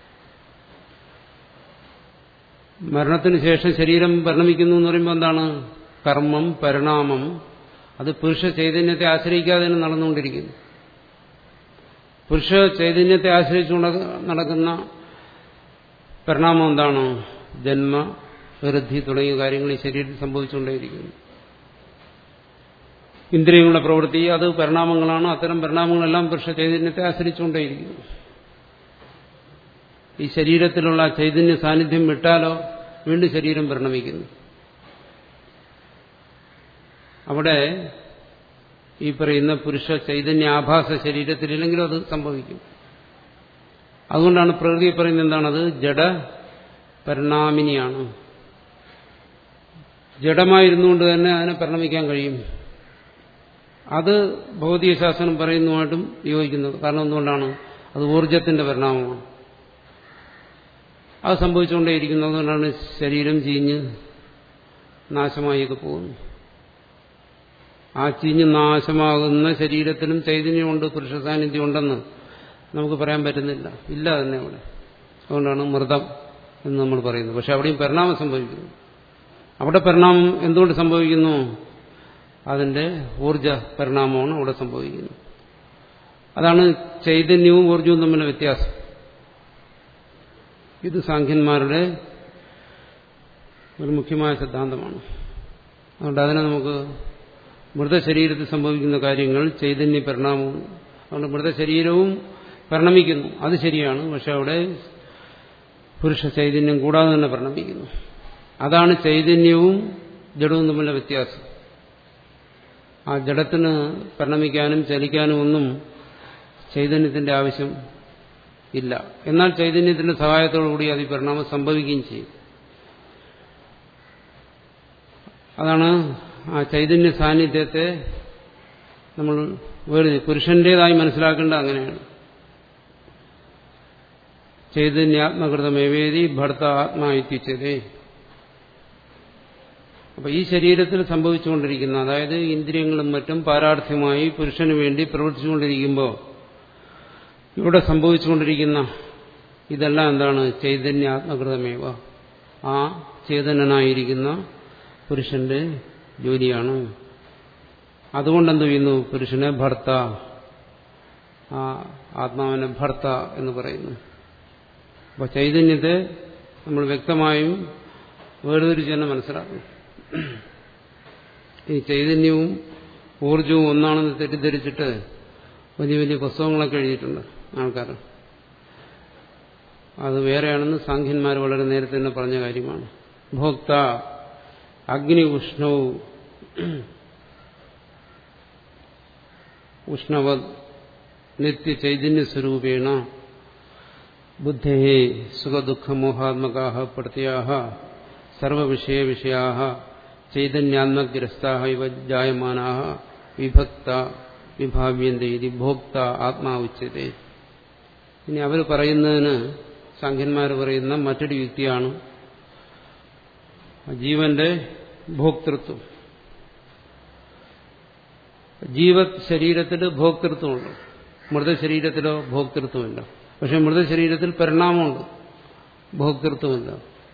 മരണത്തിന് ശേഷം ശരീരം പരിണമിക്കുന്നു എന്ന് പറയുമ്പോൾ എന്താണ് കർമ്മം പരിണാമം അത് പുരുഷ ചൈതന്യത്തെ ആശ്രയിക്കാതെ തന്നെ നടന്നുകൊണ്ടിരിക്കുന്നു പുരുഷ ചൈതന്യത്തെ ആശ്രയിച്ചുകൊണ്ട് നടക്കുന്ന പരിണാമം എന്താണ് ജന്മ വൃദ്ധി തുടങ്ങിയ കാര്യങ്ങൾ ഈ ശരീരത്തിൽ സംഭവിച്ചുകൊണ്ടേയിരിക്കുന്നു ഇന്ദ്രിയങ്ങളുടെ പ്രവൃത്തി അത് പരിണാമങ്ങളാണ് അത്തരം പരിണാമങ്ങളെല്ലാം പുരുഷ ചൈതന്യത്തെ ആശ്രയിച്ചുകൊണ്ടേയിരിക്കുന്നു ഈ ശരീരത്തിലുള്ള ചൈതന്യ സാന്നിധ്യം വിട്ടാലോ വീണ്ടും ശരീരം പരിണമിക്കുന്നു അവിടെ ഈ പറയുന്ന പുരുഷ ചൈതന്യ ആഭാസ ശരീരത്തിലില്ലെങ്കിലും അത് സംഭവിക്കും അതുകൊണ്ടാണ് പ്രകൃതി പറയുന്നത് എന്താണത് ജഡ പരിണാമിനിയാണ് ജഡമായിരുന്നുകൊണ്ട് തന്നെ അതിനെ പരിണമിക്കാൻ കഴിയും അത് ഭൗതികശാസ്ത്രം പറയുന്നതുമായിട്ടും യോജിക്കുന്നത് കാരണം എന്തുകൊണ്ടാണ് അത് ഊർജത്തിന്റെ പരിണാമമാണ് അത് സംഭവിച്ചുകൊണ്ടേയിരിക്കുന്നത് അതുകൊണ്ടാണ് ശരീരം ചീഞ്ഞ് നാശമായൊക്കെ പോകുന്നു ആ ചീഞ്ഞ് നാശമാകുന്ന ശരീരത്തിലും ചൈതന്യമുണ്ട് പുരുഷ സാന്നിധ്യം ഉണ്ടെന്ന് നമുക്ക് പറയാൻ പറ്റുന്നില്ല ഇല്ല തന്നെ അവിടെ അതുകൊണ്ടാണ് മൃതം എന്ന് നമ്മൾ പറയുന്നത് പക്ഷെ അവിടെയും പരിണാമം സംഭവിക്കുന്നു അവിടെ പരിണാമം എന്തുകൊണ്ട് സംഭവിക്കുന്നു അതിന്റെ ഊർജ പരിണാമമാണ് അവിടെ സംഭവിക്കുന്നത് അതാണ് ചൈതന്യവും ഊർജവും തമ്മിലുള്ള വ്യത്യാസം ഇത് സാഖ്യന്മാരുടെ ഒരു മുഖ്യമായ സിദ്ധാന്തമാണ് അതുകൊണ്ട് അതിനെ നമുക്ക് മൃതശരീരത്തിൽ സംഭവിക്കുന്ന കാര്യങ്ങൾ ചൈതന്യ പരിണാമവും അതുകൊണ്ട് മൃതശരീരവും പരിണമിക്കുന്നു അത് ശരിയാണ് പക്ഷെ അവിടെ പുരുഷ ചൈതന്യം കൂടാതെ തന്നെ പരിണമിക്കുന്നു അതാണ് ചൈതന്യവും ജഡവും തമ്മിലുള്ള വ്യത്യാസം ആ ജഡത്തിന് പരിണമിക്കാനും ചലിക്കാനും ഒന്നും ചൈതന്യത്തിന്റെ ആവശ്യം ഇല്ല എന്നാൽ ചൈതന്യത്തിന്റെ സഹായത്തോടുകൂടി അത് പരിണാമം സംഭവിക്കുകയും ചെയ്യും അതാണ് ആ ചൈതന്യ സാന്നിധ്യത്തെ നമ്മൾ വേറെ പുരുഷന്റേതായി മനസ്സിലാക്കേണ്ടത് അങ്ങനെയാണ് ചൈതന്യാത്മകൃതമേവേദി ഭർത്ത ആത്മാ എത്തിച്ചതേ അപ്പൊ ഈ ശരീരത്തിൽ സംഭവിച്ചുകൊണ്ടിരിക്കുന്ന അതായത് ഇന്ദ്രിയങ്ങളും മറ്റും പാരാർത്ഥ്യമായി പുരുഷന് വേണ്ടി പ്രവർത്തിച്ചുകൊണ്ടിരിക്കുമ്പോൾ ഇവിടെ സംഭവിച്ചുകൊണ്ടിരിക്കുന്ന ഇതെല്ലാം എന്താണ് ചൈതന്യാത്മകൃതമേവ ആ ചേതനനായിരിക്കുന്ന പുരുഷന്റെ ജോലിയാണ് അതുകൊണ്ട് എന്ത് ചെയ്യുന്നു പുരുഷനെ ഭർത്ത ആ ആത്മാവിനെ ഭർത്ത എന്ന് പറയുന്നു അപ്പോൾ ചൈതന്യത്തെ നമ്മൾ വ്യക്തമായും വേർതിരിച്ച് തന്നെ മനസ്സിലാക്കും ഈ ചൈതന്യവും ഊർജവും ഒന്നാണെന്ന് തെറ്റിദ്ധരിച്ചിട്ട് വലിയ വലിയ പുസ്തകങ്ങളൊക്കെ എഴുതിയിട്ടുണ്ട് ആൾക്കാർ അത് വേറെയാണെന്ന് സാഖ്യന്മാർ വളരെ നേരത്തെ തന്നെ പറഞ്ഞ കാര്യമാണ് ഭോക്ത അഗ്നി ഉഷ്ണവും ഉഷ്ണവത് നിത്യ ചൈതന്യ സ്വരൂപേണ ബുദ്ധേ സുഖദുഃഖമോഹാത്മകാ പ്രത്യാ സർവവിഷയ വിഷയാ ചൈതന്യാത്മഗ്രസ്താ ഇവ ജായമാനാ വിഭക്ത വിഭാവ്യന്ത ഇത് ഭോക്ത ആത്മാവുച്ചതേ ഇനി അവർ പറയുന്നതിന് സംഖ്യന്മാർ പറയുന്ന മറ്റൊരു യുക്തിയാണ് ജീവന്റെ ഭോക്തൃത്വം ജീവ ശരീരത്തിൽ ഭോക്തൃത്വമുണ്ട് മൃതശരീരത്തിലോ ഭോക്തൃത്വമില്ല പക്ഷെ മൃതശരീരത്തിൽ പരിണാമമുണ്ട് ഭോക്തൃത്വമില്ല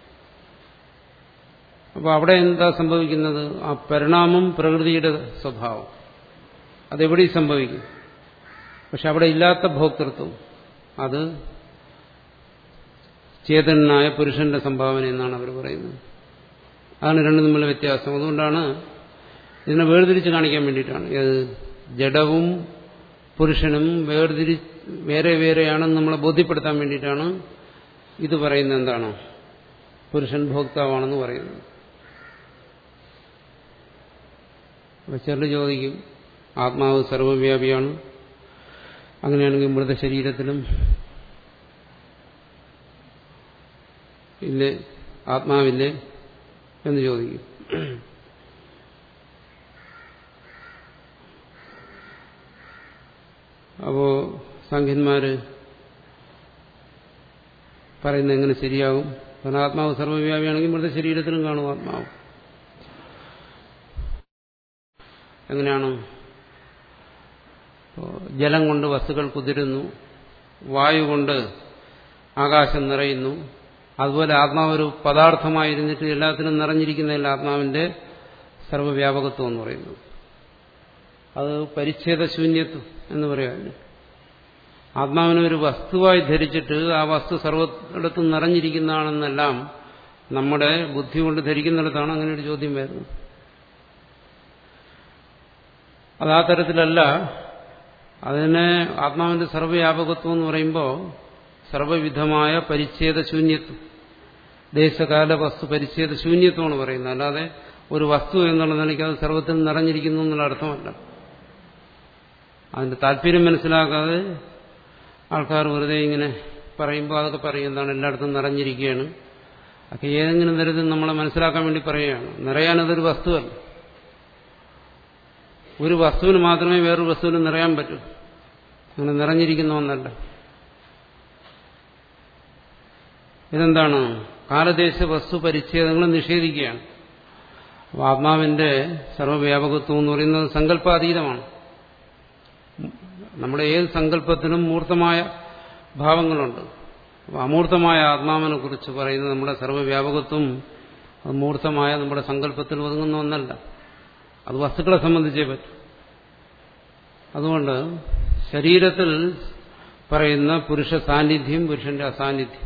അപ്പോൾ അവിടെ എന്താ സംഭവിക്കുന്നത് ആ പരിണാമം പ്രകൃതിയുടെ സ്വഭാവം അതെവിടെ സംഭവിക്കും പക്ഷെ അവിടെ ഇല്ലാത്ത ഭോക്തൃത്വം അത് ചേതനായ പുരുഷന്റെ സംഭാവന എന്നാണ് അവർ പറയുന്നത് അതാണ് രണ്ടും തമ്മിലുള്ള വ്യത്യാസം അതുകൊണ്ടാണ് ഇതിനെ വേർതിരിച്ച് കാണിക്കാൻ വേണ്ടിയിട്ടാണ് ഇത് ജഡവും പുരുഷനും വേർതിരി വേറെ വേറെയാണെന്ന് നമ്മളെ ബോധ്യപ്പെടുത്താൻ വേണ്ടിയിട്ടാണ് ഇത് പറയുന്നത് എന്താണ് പുരുഷൻ ഭോക്താവാണെന്ന് പറയുന്നത് അപ്പൊ ചിലർ ചോദിക്കും ആത്മാവ് സർവവ്യാപിയാണ് അങ്ങനെയാണെങ്കിൽ മൃതശരീരത്തിലും ഇല്ലേ ആത്മാവില്ലേ എന്ന് ചോദിക്കും അപ്പോ സംഖ്യന്മാര് പറയുന്നത് എങ്ങനെ ശരിയാകും കാരണം ആത്മാവ് സർവ്വവ്യാപിയാണെങ്കിൽ മൃതശരീരത്തിലും കാണും ആത്മാവ് എങ്ങനെയാണ് ജലം കൊണ്ട് വസ്തുക്കൾ കുതിരുന്നു വായു കൊണ്ട് ആകാശം നിറയുന്നു അതുപോലെ ആത്മാവ് ഒരു പദാർത്ഥമായിരുന്നിട്ട് എല്ലാത്തിനും നിറഞ്ഞിരിക്കുന്നതല്ല ആത്മാവിന്റെ സർവ്വവ്യാപകത്വം എന്ന് പറയുന്നത് അത് പരിച്ഛേദശൂന്യത്വം എന്ന് പറയാമല്ലോ ആത്മാവിനെ ഒരു വസ്തുവായി ധരിച്ചിട്ട് ആ വസ്തു സർവത്തിടത്തും നിറഞ്ഞിരിക്കുന്നതാണെന്നെല്ലാം നമ്മുടെ ബുദ്ധി കൊണ്ട് ധരിക്കുന്നിടത്താണ് അങ്ങനെ ഒരു ചോദ്യം വരുന്നത് അത് ആ തരത്തിലല്ല അതിനെ ആത്മാവിന്റെ സർവ്വവ്യാപകത്വം എന്ന് പറയുമ്പോൾ സർവവിധമായ പരിച്ഛേദ ശൂന്യത്വം ദേശകാല വസ്തു പരിച്ഛേദ ശൂന്യത്വമാണ് പറയുന്നത് അല്ലാതെ ഒരു വസ്തു എന്നുള്ള നിലയ്ക്ക് അത് സർവത്തിൽ നിറഞ്ഞിരിക്കുന്നു എന്നുള്ള അർത്ഥമല്ല അതിന്റെ താല്പര്യം മനസ്സിലാക്കാതെ ആൾക്കാർ വെറുതെ ഇങ്ങനെ പറയുമ്പോൾ അതൊക്കെ പറയും എന്താണ് എല്ലായിടത്തും നിറഞ്ഞിരിക്കുകയാണ് ഒക്കെ ഏതെങ്കിലും തരത്തിൽ നമ്മളെ മനസ്സിലാക്കാൻ വേണ്ടി പറയുകയാണ് നിറയാനതൊരു വസ്തുവല്ല ഒരു വസ്തുവിന് മാത്രമേ വേറൊരു വസ്തുവിന് നിറയാൻ പറ്റൂ അങ്ങനെ നിറഞ്ഞിരിക്കുന്ന ഒന്നല്ല ഇതെന്താണ് കാലദേശ വസ്തു പരിച്ഛേദങ്ങൾ നിഷേധിക്കുകയാണ് ആത്മാവിന്റെ സർവ്വവ്യാപകത്വം എന്ന് പറയുന്നത് സങ്കല്പാതീതമാണ് നമ്മുടെ ഏത് സങ്കല്പത്തിനും മൂർത്തമായ ഭാവങ്ങളുണ്ട് അമൂർത്തമായ ആത്മാവിനെ കുറിച്ച് പറയുന്നത് നമ്മുടെ സർവ്വവ്യാപകത്വം അത് മൂർത്തമായ നമ്മുടെ സങ്കല്പത്തിൽ ഒതുങ്ങുന്ന ഒന്നല്ല അത് വസ്തുക്കളെ സംബന്ധിച്ചേ പറ്റും അതുകൊണ്ട് ശരീരത്തിൽ പറയുന്ന പുരുഷ സാന്നിധ്യം പുരുഷന്റെ അസാന്നിധ്യം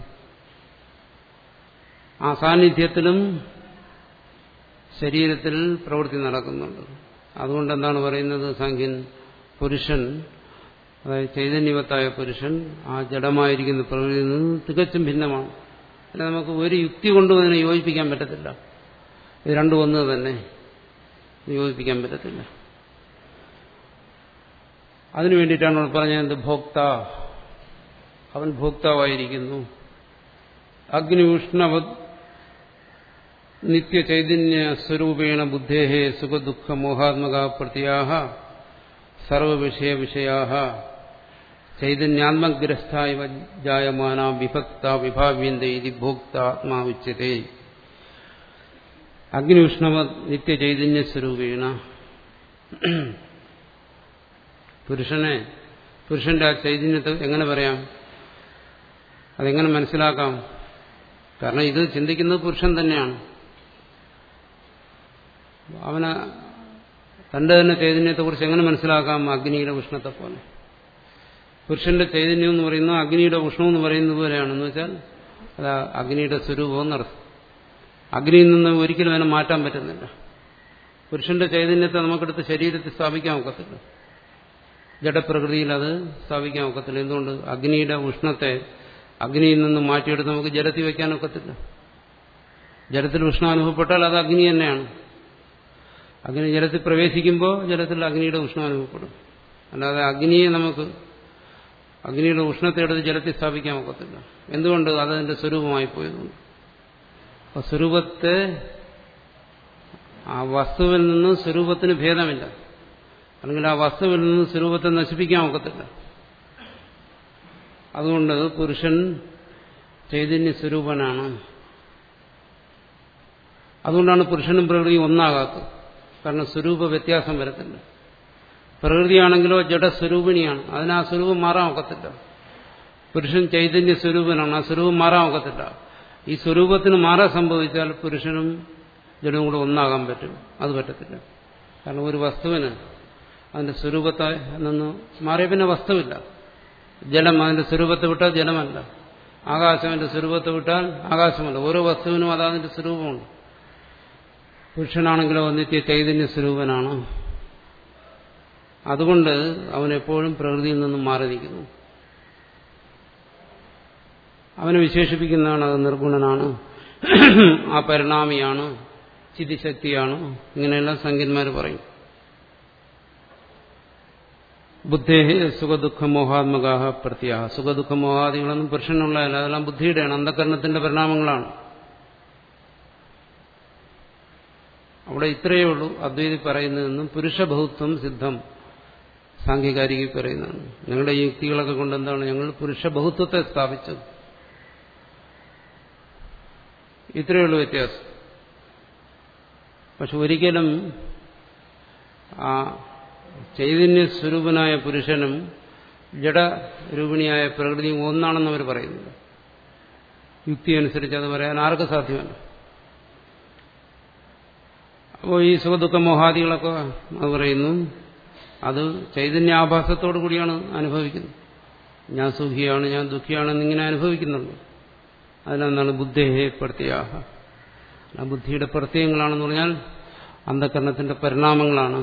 ആ സാന്നിധ്യത്തിലും ശരീരത്തിൽ പ്രവൃത്തി നടക്കുന്നുണ്ട് അതുകൊണ്ട് എന്താണ് പറയുന്നത് സാഖ്യൻ പുരുഷൻ അതായത് ചൈതന്യവത്തായ പുരുഷൻ ആ ജഡമായിരിക്കുന്ന പ്രകൃതിയിൽ നിന്ന് തികച്ചും ഭിന്നമാണ് അല്ല നമുക്ക് ഒരു യുക്തി കൊണ്ടും അതിനെ യോജിപ്പിക്കാൻ പറ്റത്തില്ല ഇത് രണ്ടും ഒന്ന് തന്നെ യോജിപ്പിക്കാൻ പറ്റത്തില്ല അതിനു വേണ്ടിയിട്ടാണ് നമ്മൾ പറഞ്ഞത് ഭോക്ത അവൻ ഭോക്താവായിരിക്കുന്നു അഗ്നി ഉഷ്ണവ നിത്യചൈതന്യ സ്വരൂപേണ ബുദ്ധേ സുഖദുഃഖ മോഹാത്മക പ്രത്യാഹ സർവവിഷയ വിഷയാ ചൈതന്യാത്മഗ്രസ്ഥ ഇവ ജായമാന വിഭക്ത വിഭാവ്യന്ത ഇത് ഭോക്ത ആത്മാവിച്യത്തെ അഗ്നി ഉഷ്ണവ നിത്യചൈതന്യ സ്വരൂപേണ പുരുഷനെ പുരുഷന്റെ ആ ചൈതന്യത്തെ എങ്ങനെ പറയാം അതെങ്ങനെ മനസ്സിലാക്കാം കാരണം ഇത് ചിന്തിക്കുന്നത് പുരുഷൻ തന്നെയാണ് അവന് തന്റെ തന്നെ ചൈതന്യത്തെക്കുറിച്ച് എങ്ങനെ മനസ്സിലാക്കാം അഗ്നിയുടെ ഉഷ്ണത്തെ പോലെ പുരുഷന്റെ ചൈതന്യം എന്ന് പറയുന്നത് അഗ്നിയുടെ ഉഷ്ണം എന്ന് പറയുന്നത് പോലെയാണെന്ന് വെച്ചാൽ അത് അഗ്നിയുടെ സ്വരൂപം എന്നർത്ഥം അഗ്നിയിൽ നിന്ന് ഒരിക്കലും അതിനെ മാറ്റാൻ പറ്റുന്നില്ല പുരുഷന്റെ ചൈതന്യത്തെ നമുക്കെടുത്ത് ശരീരത്തിൽ സ്ഥാപിക്കാൻ ഒക്കത്തില്ല ജഡപ്രകൃതിയിൽ അത് സ്ഥാപിക്കാൻ ഒക്കത്തില്ല എന്തുകൊണ്ട് അഗ്നിയുടെ ഉഷ്ണത്തെ അഗ്നിയിൽ നിന്ന് മാറ്റിയെടുത്ത് നമുക്ക് ജലത്തിൽ വയ്ക്കാൻ ഒക്കത്തില്ല ജലത്തിൽ ഉഷ്ണം അനുഭവപ്പെട്ടാൽ അത് അഗ്നി തന്നെയാണ് അഗ്നി ജലത്തിൽ പ്രവേശിക്കുമ്പോൾ ജലത്തിൽ അഗ്നിയുടെ ഉഷ്ണം അനുഭവപ്പെടും അല്ലാതെ അഗ്നിയെ നമുക്ക് അഗ്നിയുടെ ഉഷ്ണത്തെ എടുത്ത് ജലത്തിൽ സ്ഥാപിക്കാൻ ഒക്കത്തില്ല എന്തുകൊണ്ട് അതതിന്റെ സ്വരൂപമായി പോയതുകൊണ്ട് അപ്പൊ സ്വരൂപത്തെ ആ വസ്തുവിൽ നിന്ന് സ്വരൂപത്തിന് ഭേദമില്ല അല്ലെങ്കിൽ ആ വസ്തുവിൽ നിന്ന് സ്വരൂപത്തെ നശിപ്പിക്കാൻ ഒക്കത്തില്ല അതുകൊണ്ട് പുരുഷൻ ചൈതന്യ സ്വരൂപനാണ് അതുകൊണ്ടാണ് പുരുഷനും പ്രകൃതിയും ഒന്നാകാത്തത് കാരണം സ്വരൂപ വ്യത്യാസം വരത്തില്ല പ്രകൃതിയാണെങ്കിലോ ജഡസ്വരൂപിണിയാണ് അതിന് ആ സ്വരൂപം മാറാൻ ഒക്കത്തില്ല പുരുഷൻ ചൈതന്യ സ്വരൂപനാണ് ആ സ്വരൂപം മാറാൻ ഒക്കത്തില്ല ഈ സ്വരൂപത്തിന് മാറാൻ സംഭവിച്ചാൽ പുരുഷനും ജഡവും കൂടെ ഒന്നാകാൻ പറ്റും അത് പറ്റത്തില്ല കാരണം ഒരു വസ്തുവിന് അതിന്റെ സ്വരൂപത്തെ നിന്ന് മാറിയ പിന്നെ വസ്തുവില്ല ജലം അതിന്റെ സ്വരൂപത്തെ വിട്ടാൽ ജലമല്ല ആകാശം അതിന്റെ സ്വരൂപത്തെ വിട്ടാൽ ആകാശമല്ല ഓരോ വസ്തുവിനും അത് അതിന്റെ സ്വരൂപമുണ്ട് പുരുഷനാണെങ്കിലോ നിത്യ ചൈതന്യ സ്വരൂപനാണ് അതുകൊണ്ട് അവൻ എപ്പോഴും പ്രകൃതിയിൽ നിന്നും മാറി നിൽക്കുന്നു അവനെ വിശേഷിപ്പിക്കുന്നതാണ് അത് നിർഗുണനാണ് ആ പരിണാമിയാണ് ചിതിശക്തിയാണ് ഇങ്ങനെയെല്ലാം സംഖ്യന്മാർ പറയും ബുദ്ധേഹി സുഖദുഃഖ മോഹാത്മക പ്രത്യാഹ സുഖദുഃഖ മോഹാദികളൊന്നും പുരുഷനുള്ളതല്ല അതെല്ലാം ബുദ്ധിയുടെയാണ് അന്ധകരണത്തിന്റെ പരിണാമങ്ങളാണ് അവിടെ ഇത്രയേ ഉള്ളൂ അദ്വൈതി പറയുന്നതെന്നും പുരുഷബഹുത്വം സിദ്ധം സാംഘികാരികി പറയുന്നതാണ് ഞങ്ങളുടെ ഈ യുക്തികളൊക്കെ കൊണ്ട് എന്താണ് ഞങ്ങൾ പുരുഷബഹുത്വത്തെ സ്ഥാപിച്ചത് ഇത്രയേ ഉള്ളൂ വ്യത്യാസം പക്ഷെ ഒരിക്കലും ആ ചൈതന്യ സ്വരൂപനായ പുരുഷനും ജഡരൂപിണിയായ പ്രകൃതിയും ഒന്നാണെന്ന് അവർ പറയുന്നില്ല യുക്തി അനുസരിച്ച് അത് പറയാൻ ആർക്കും സാധ്യമല്ല അപ്പോൾ ഈ സുഖദുഃഖ മോഹാദികളൊക്കെ അത് പറയുന്നു അത് ചൈതന്യാഭാസത്തോടു കൂടിയാണ് അനുഭവിക്കുന്നത് ഞാൻ സുഖിയാണ് ഞാൻ ദുഃഖിയാണെന്നിങ്ങനെ അനുഭവിക്കുന്നുണ്ട് അതിനെന്താണ് ബുദ്ധേഹേ പ്രത്യാഹ ആ ബുദ്ധിയുടെ പ്രത്യയങ്ങളാണെന്ന് പറഞ്ഞാൽ അന്ധകരണത്തിന്റെ പരിണാമങ്ങളാണ്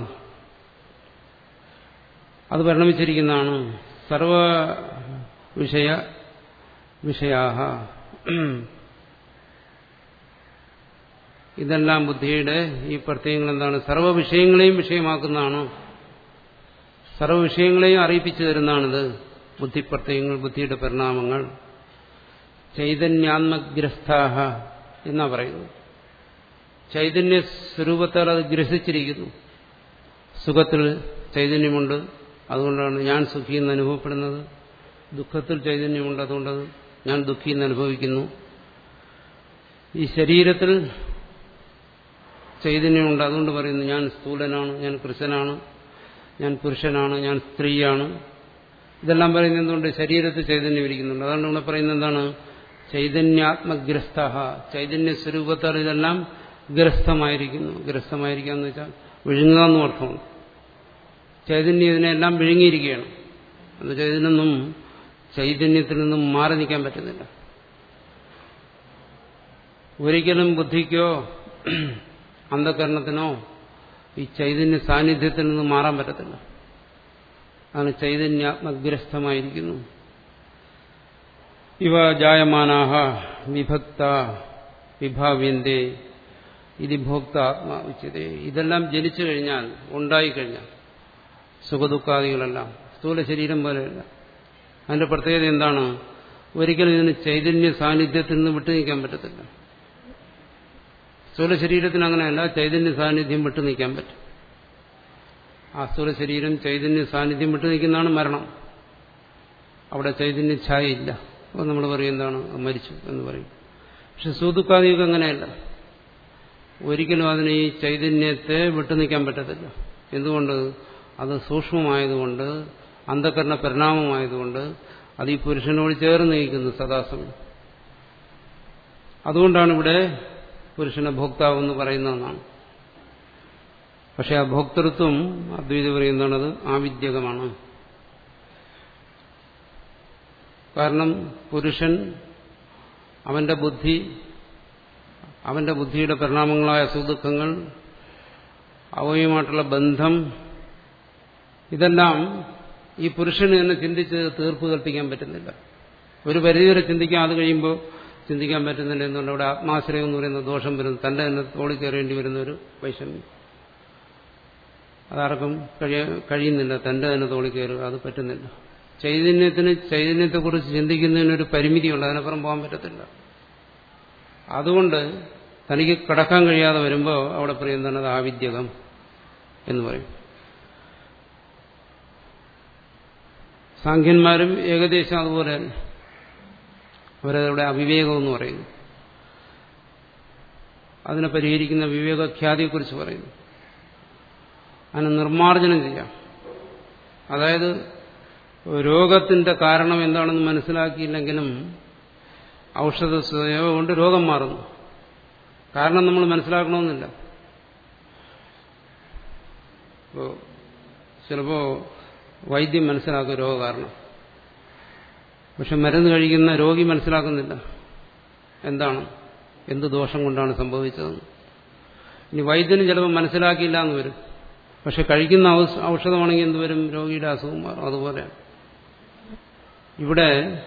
അത് പരിണമിച്ചിരിക്കുന്നതാണ് സർവ വിഷയ വിഷയാഹ ഇതെല്ലാം ബുദ്ധിയുടെ ഈ പ്രത്യയങ്ങൾ എന്താണ് സർവ്വ വിഷയങ്ങളെയും വിഷയമാക്കുന്നതാണ് സർവ്വ വിഷയങ്ങളെയും അറിയിപ്പിച്ചു തരുന്നതാണിത് ബുദ്ധിപ്രത്യയങ്ങൾ ബുദ്ധിയുടെ പരിണാമങ്ങൾ ചൈതന്യാത്മഗ്രസ്ഥാഹ എന്നാ പറയുന്നത് ചൈതന്യ സ്വരൂപത്താൽ അത് ഗ്രസിച്ചിരിക്കുന്നു സുഖത്തിൽ ചൈതന്യമുണ്ട് അതുകൊണ്ടാണ് ഞാൻ സുഖി എന്ന് അനുഭവപ്പെടുന്നത് ദുഃഖത്തിൽ ചൈതന്യമുണ്ട് അതുകൊണ്ട് ഞാൻ ദുഃഖി എന്ന് അനുഭവിക്കുന്നു ഈ ശരീരത്തിൽ ചൈതന്യമുണ്ട് അതുകൊണ്ട് പറയുന്നു ഞാൻ സ്ഥൂലനാണ് ഞാൻ കൃഷനാണ് ഞാൻ പുരുഷനാണ് ഞാൻ സ്ത്രീയാണ് ഇതെല്ലാം പറയുന്നത് എന്തുകൊണ്ട് ശരീരത്തിൽ ചൈതന്യം ഇരിക്കുന്നുണ്ട് അതാണ് ഇവിടെ പറയുന്നത് എന്താണ് ചൈതന്യാത്മഗ്രസ്ത ചൈതന്യ സ്വരൂപത്താൽ ഇതെല്ലാം ഗ്രസ്തമായിരിക്കുന്നു ഗ്രസ്തമായിരിക്കുക എന്ന് വെച്ചാൽ വിഴുങ്ങുക എന്നും അർത്ഥമുണ്ട് ചൈതന്യം ഇതിനെല്ലാം വിഴുങ്ങിയിരിക്കുകയാണ് എന്നുവെച്ചാൽ ഇതിനൊന്നും ചൈതന്യത്തിൽ നിന്നും മാറി നിൽക്കാൻ പറ്റുന്നില്ല ഒരിക്കലും ബുദ്ധിക്കോ അന്ധകരണത്തിനോ ഈ ചൈതന്യ സാന്നിധ്യത്തിൽ നിന്ന് മാറാൻ പറ്റത്തില്ല അതാണ് ചൈതന്യാത്മഗ്രസ്തമായിരിക്കുന്നു ഇവ ജായമാനാഹ വിഭക്ത വിഭാവ്യന്തേ ഇത് ഭോക്ത ആത്മാവിച്ചതേ ഇതെല്ലാം ജനിച്ചു കഴിഞ്ഞാൽ ഉണ്ടായിക്കഴിഞ്ഞാൽ സുഖദുഃഖാദികളെല്ലാം സ്ഥൂല ശരീരം പോലെയല്ല അതിന്റെ പ്രത്യേകത എന്താണ് ഒരിക്കലും ഇതിന് ചൈതന്യ സാന്നിധ്യത്തിൽ നിന്ന് വിട്ടു നിൽക്കാൻ പറ്റത്തില്ല സ്ഥൂല ശരീരത്തിന് അങ്ങനെയല്ല ചൈതന്യ സാന്നിധ്യം വിട്ടു നിൽക്കാൻ പറ്റും ആ സ്ഥൂല ശരീരം ചൈതന്യ സാന്നിധ്യം വിട്ടു നിൽക്കുന്നതാണ് മരണം അവിടെ ചൈതന്യ ഛായയില്ല അപ്പോൾ നമ്മൾ പറയും എന്താണ് മരിച്ചു എന്ന് പറയും പക്ഷെ സൂതുക്കാദിയൊക്കെ അങ്ങനെയല്ല ഒരിക്കലും അതിന് ഈ ചൈതന്യത്തെ വിട്ടു നിൽക്കാൻ പറ്റത്തില്ല എന്തുകൊണ്ട് അത് സൂക്ഷ്മമായതുകൊണ്ട് അന്ധകരണ പരിണാമമായതുകൊണ്ട് അത് ഈ പുരുഷനോട് ചേർന്ന് നിൽക്കുന്നു സദാസമയം അതുകൊണ്ടാണ് ഇവിടെ പുരുഷനെ ഭോക്താവ് എന്ന് പറയുന്നതെന്നാണ് പക്ഷെ ആ ഭോക്തൃത്വം അദ്വൈത പറയുന്നതാണത് ആവിദ്യകമാണ് കാരണം പുരുഷൻ അവന്റെ ബുദ്ധി അവന്റെ ബുദ്ധിയുടെ പരിണാമങ്ങളായ സുദുഃഖങ്ങൾ അവയുമായിട്ടുള്ള ബന്ധം ഇതെല്ലാം ഈ പുരുഷന് തന്നെ ചിന്തിച്ച് തീർപ്പ് കൽപ്പിക്കാൻ പറ്റുന്നില്ല ഒരു പരിധിവരെ ചിന്തിക്കാൻ അത് കഴിയുമ്പോൾ ചിന്തിക്കാൻ പറ്റുന്നില്ല എന്നുകൊണ്ട് അവിടെ ആത്മാശ്രയം എന്ന് പറയുന്ന ദോഷം വരുന്നു തന്റെ തന്നെ തോളി കയറേണ്ടി വരുന്ന ഒരു വൈഷമ്യം അതാർക്കും കഴിയ കഴിയുന്നില്ല തന്റെ തന്നെ തോളി കയറുക അത് പറ്റുന്നില്ല ചൈതന്യത്തിന് ചൈതന്യത്തെക്കുറിച്ച് ചിന്തിക്കുന്നതിനൊരു പരിമിതിയുണ്ട് അതിനപ്പുറം പോകാൻ പറ്റത്തില്ല അതുകൊണ്ട് തനിക്ക് കടക്കാൻ കഴിയാതെ വരുമ്പോൾ അവിടെ പറയുന്നതാണ് അത് ആവിദ്യകം എന്ന് പറയും സാഖ്യന്മാരും ഏകദേശം അതുപോലെ തന്നെ അവരവിടെ അവിവേകം എന്ന് പറയുന്നു അതിനെ പരിഹരിക്കുന്ന വിവേകഖ്യാതിയെക്കുറിച്ച് പറയുന്നു അതിനെ നിർമ്മാർജ്ജനം ചെയ്യാം അതായത് രോഗത്തിന്റെ കാരണം എന്താണെന്ന് മനസ്സിലാക്കിയില്ലെങ്കിലും ഔഷധ സേവ കൊണ്ട് രോഗം മാറുന്നു കാരണം നമ്മൾ മനസ്സിലാക്കണമെന്നില്ല ഇപ്പോൾ ചിലപ്പോൾ വൈദ്യം മനസ്സിലാക്കും രോഗകാരണം പക്ഷെ മരുന്ന് കഴിക്കുന്ന രോഗി മനസ്സിലാക്കുന്നില്ല എന്താണ് എന്ത് ദോഷം കൊണ്ടാണ് സംഭവിച്ചതെന്ന് ഇനി വൈദ്യന് ചിലപ്പോൾ മനസ്സിലാക്കിയില്ല എന്ന് വരും പക്ഷെ കഴിക്കുന്ന ഔഷധമാണെങ്കിൽ എന്തുവരും രോഗിയുടെ അസുഖം മാറും അതുപോലെ ഇവിടെ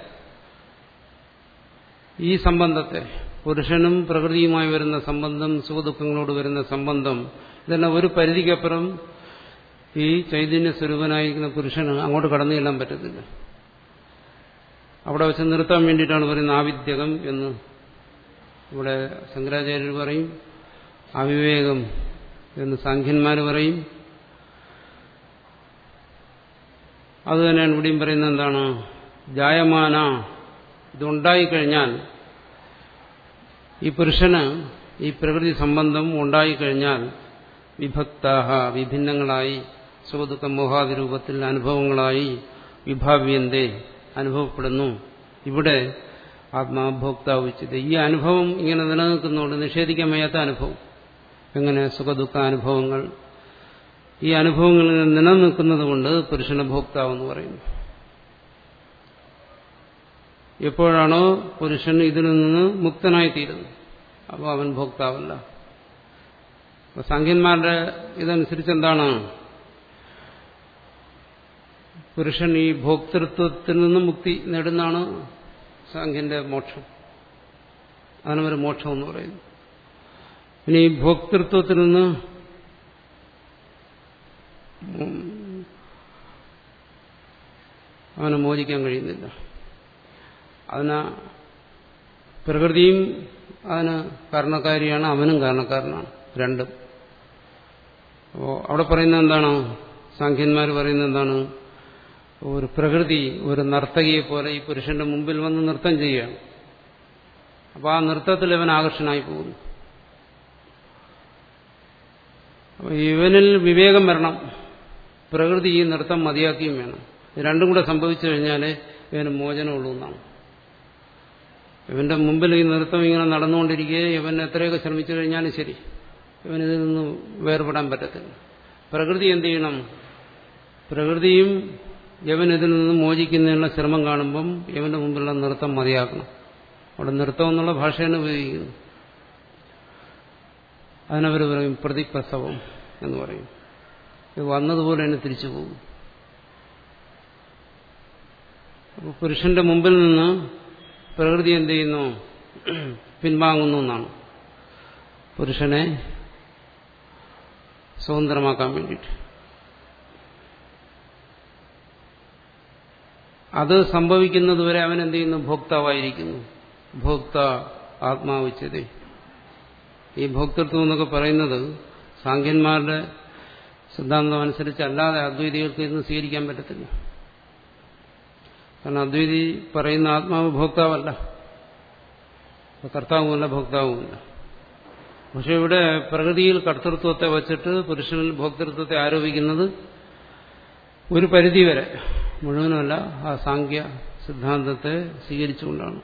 ഈ സംബന്ധത്തെ പുരുഷനും പ്രകൃതിയുമായി വരുന്ന സംബന്ധം സുഖദുഃഖങ്ങളോട് വരുന്ന സംബന്ധം ഇതെല്ലാം ഒരു പരിധിക്കപ്പുറം ഈ ചൈതന്യ സ്വരൂപനായിരിക്കുന്ന പുരുഷന് അങ്ങോട്ട് കടന്നു ചെല്ലാൻ പറ്റത്തില്ല അവിടെ വെച്ച് നിർത്താൻ വേണ്ടിയിട്ടാണ് പറയുന്നത് ആവിദ്യകം എന്ന് ഇവിടെ ശങ്കരാചാര്യർ പറയും അവിവേകം എന്ന് സാഖ്യന്മാർ പറയും അതുതന്നെയാണ് ഇവിടെയും പറയുന്നത് എന്താണ് ജായമാന ഇതുണ്ടായിക്കഴിഞ്ഞാൽ ഈ പുരുഷന് ഈ പ്രകൃതി സംബന്ധം ഉണ്ടായിക്കഴിഞ്ഞാൽ വിഭക്താഹ വിഭിന്നങ്ങളായി സുഖദുഃഖ മോഹാദി രൂപത്തിൽ അനുഭവങ്ങളായി വിഭാവ്യന്തേ അനുഭവപ്പെടുന്നു ഇവിടെ ആത്മാഭോക്താവ് വെച്ചത് ഈ അനുഭവം ഇങ്ങനെ നിലനിൽക്കുന്നതുകൊണ്ട് നിഷേധിക്കാൻ വയ്യാത്ത അനുഭവം എങ്ങനെ സുഖദുഃഖ അനുഭവങ്ങൾ ഈ അനുഭവങ്ങളിൽ നിലനിൽക്കുന്നത് കൊണ്ട് പുരുഷന ഭോക്താവ് എന്ന് പറയുന്നു എപ്പോഴാണോ പുരുഷൻ ഇതിൽ നിന്ന് മുക്തനായിത്തീരുന്നത് അപ്പോൾ അവൻ ഭോക്താവല്ല അപ്പൊ സംഖ്യന്മാരുടെ ഇതനുസരിച്ച് എന്താണ് പുരുഷൻ ഈ ഭോക്തൃത്വത്തിൽ നിന്ന് മുക്തി നേടുന്നതാണ് സാഖ്യന്റെ മോക്ഷം അതാണ് ഒരു മോക്ഷം എന്ന് പറയുന്നു ഇനി ഈ ഭോക്തൃത്വത്തിൽ നിന്ന് അവനെ മോചിക്കാൻ കഴിയുന്നില്ല അതിന് പ്രകൃതിയും അതിന് കാരണക്കാരിയാണ് അവനും കാരണക്കാരനാണ് രണ്ടും അപ്പോൾ അവിടെ പറയുന്നത് എന്താണ് സാഖ്യന്മാർ പറയുന്നത് എന്താണ് ഒരു പ്രകൃതി ഒരു നർത്തകിയെ പോലെ ഈ പുരുഷന്റെ മുമ്പിൽ വന്ന് നൃത്തം ചെയ്യുകയാണ് അപ്പോൾ ആ നൃത്തത്തിൽ ഇവൻ ആകർഷനായി പോകുന്നു അപ്പോൾ ഇവനിൽ വിവേകം വരണം പ്രകൃതി ഈ നൃത്തം മതിയാക്കിയും വേണം ഇത് രണ്ടും കൂടെ സംഭവിച്ചു കഴിഞ്ഞാലേ ഇവന് മോചനമുള്ളൂ എന്നാണ് ഇവന്റെ മുമ്പിൽ ഈ നൃത്തം ഇങ്ങനെ നടന്നുകൊണ്ടിരിക്കെ ഇവൻ എത്രയൊക്കെ ശ്രമിച്ചു കഴിഞ്ഞാലും ശരി ഇവനിതിൽ നിന്ന് വേർപെടാൻ പറ്റത്തില്ല പ്രകൃതി എന്ത് ചെയ്യണം പ്രകൃതിയും യവൻ ഇതിൽ നിന്ന് മോചിക്കുന്നതിനുള്ള ശ്രമം കാണുമ്പം യവന്റെ മുമ്പിലുള്ള നൃത്തം മതിയാക്കണം അവിടെ നൃത്തം എന്നുള്ള ഭാഷയാണ് ഉപയോഗിക്കുന്നു അതിനവർ പറയും പ്രതിപ്രസവം എന്ന് പറയും ഇത് വന്നതുപോലെ തന്നെ തിരിച്ചു പോകും അപ്പോൾ പുരുഷന്റെ മുമ്പിൽ നിന്ന് പ്രകൃതി എന്ത് ചെയ്യുന്നു പിൻവാങ്ങുന്നു എന്നാണ് പുരുഷനെ സ്വതന്ത്രമാക്കാൻ വേണ്ടിയിട്ട് അത് സംഭവിക്കുന്നതുവരെ അവൻ എന്ത് ചെയ്യുന്നു ഭോക്താവായിരിക്കുന്നു ഭോക്ത ആത്മാവിച്ചത് ഈ ഭോക്തൃത്വം എന്നൊക്കെ പറയുന്നത് സാഖ്യന്മാരുടെ സിദ്ധാന്തം അനുസരിച്ച് അല്ലാതെ അദ്വൈതികൾക്ക് ഇന്ന് സ്വീകരിക്കാൻ പറ്റത്തില്ല കാരണം അദ്വൈതി പറയുന്ന ആത്മാവ് ഭോക്താവല്ല കർത്താവുമല്ല ഭോക്താവുമല്ല പക്ഷെ ഇവിടെ പ്രകൃതിയിൽ കർത്തൃത്വത്തെ വച്ചിട്ട് പുരുഷനിൽ ഭോക്തൃത്വത്തെ ആരോപിക്കുന്നത് ഒരു പരിധിവരെ മുഴുവനുമല്ല ആ സാങ്ക്യ സിദ്ധാന്തത്തെ സ്വീകരിച്ചുകൊണ്ടാണ്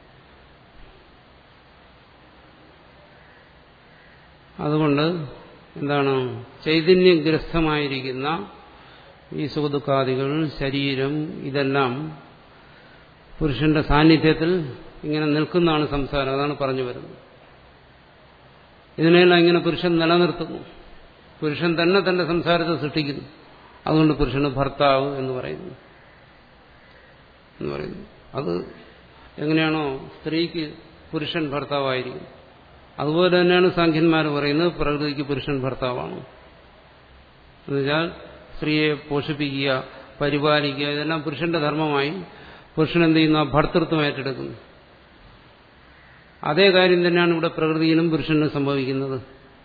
അതുകൊണ്ട് എന്താണ് ചൈതന്യഗ്രസ്തമായിരിക്കുന്ന ഈ സുഖദുഃഖാദികൾ ശരീരം ഇതെല്ലാം പുരുഷന്റെ സാന്നിധ്യത്തിൽ ഇങ്ങനെ നിൽക്കുന്നതാണ് സംസാരം അതാണ് പറഞ്ഞു വരുന്നത് ഇതിനെല്ലാം ഇങ്ങനെ പുരുഷൻ നിലനിർത്തുന്നു പുരുഷൻ തന്നെ തന്റെ സംസാരത്തെ സൃഷ്ടിക്കുന്നു അതുകൊണ്ട് പുരുഷന് ഭർത്താവ് എന്ന് പറയുന്നു എന്ന് പറയുന്നു അത് എങ്ങനെയാണോ സ്ത്രീക്ക് പുരുഷൻ ഭർത്താവായിരിക്കും അതുപോലെ തന്നെയാണ് സാഖ്യന്മാർ പറയുന്നത് പ്രകൃതിക്ക് പുരുഷൻ ഭർത്താവാണ് എന്നുവെച്ചാൽ സ്ത്രീയെ പോഷിപ്പിക്കുക പരിപാലിക്കുക ഇതെല്ലാം പുരുഷന്റെ ധർമ്മമായി പുരുഷൻ എന്ത് ചെയ്യുന്നു ആ ഭർത്തൃത്വം ഏറ്റെടുക്കുന്നു അതേ കാര്യം തന്നെയാണ് ഇവിടെ പ്രകൃതിയിലും പുരുഷന് സംഭവിക്കുന്നത്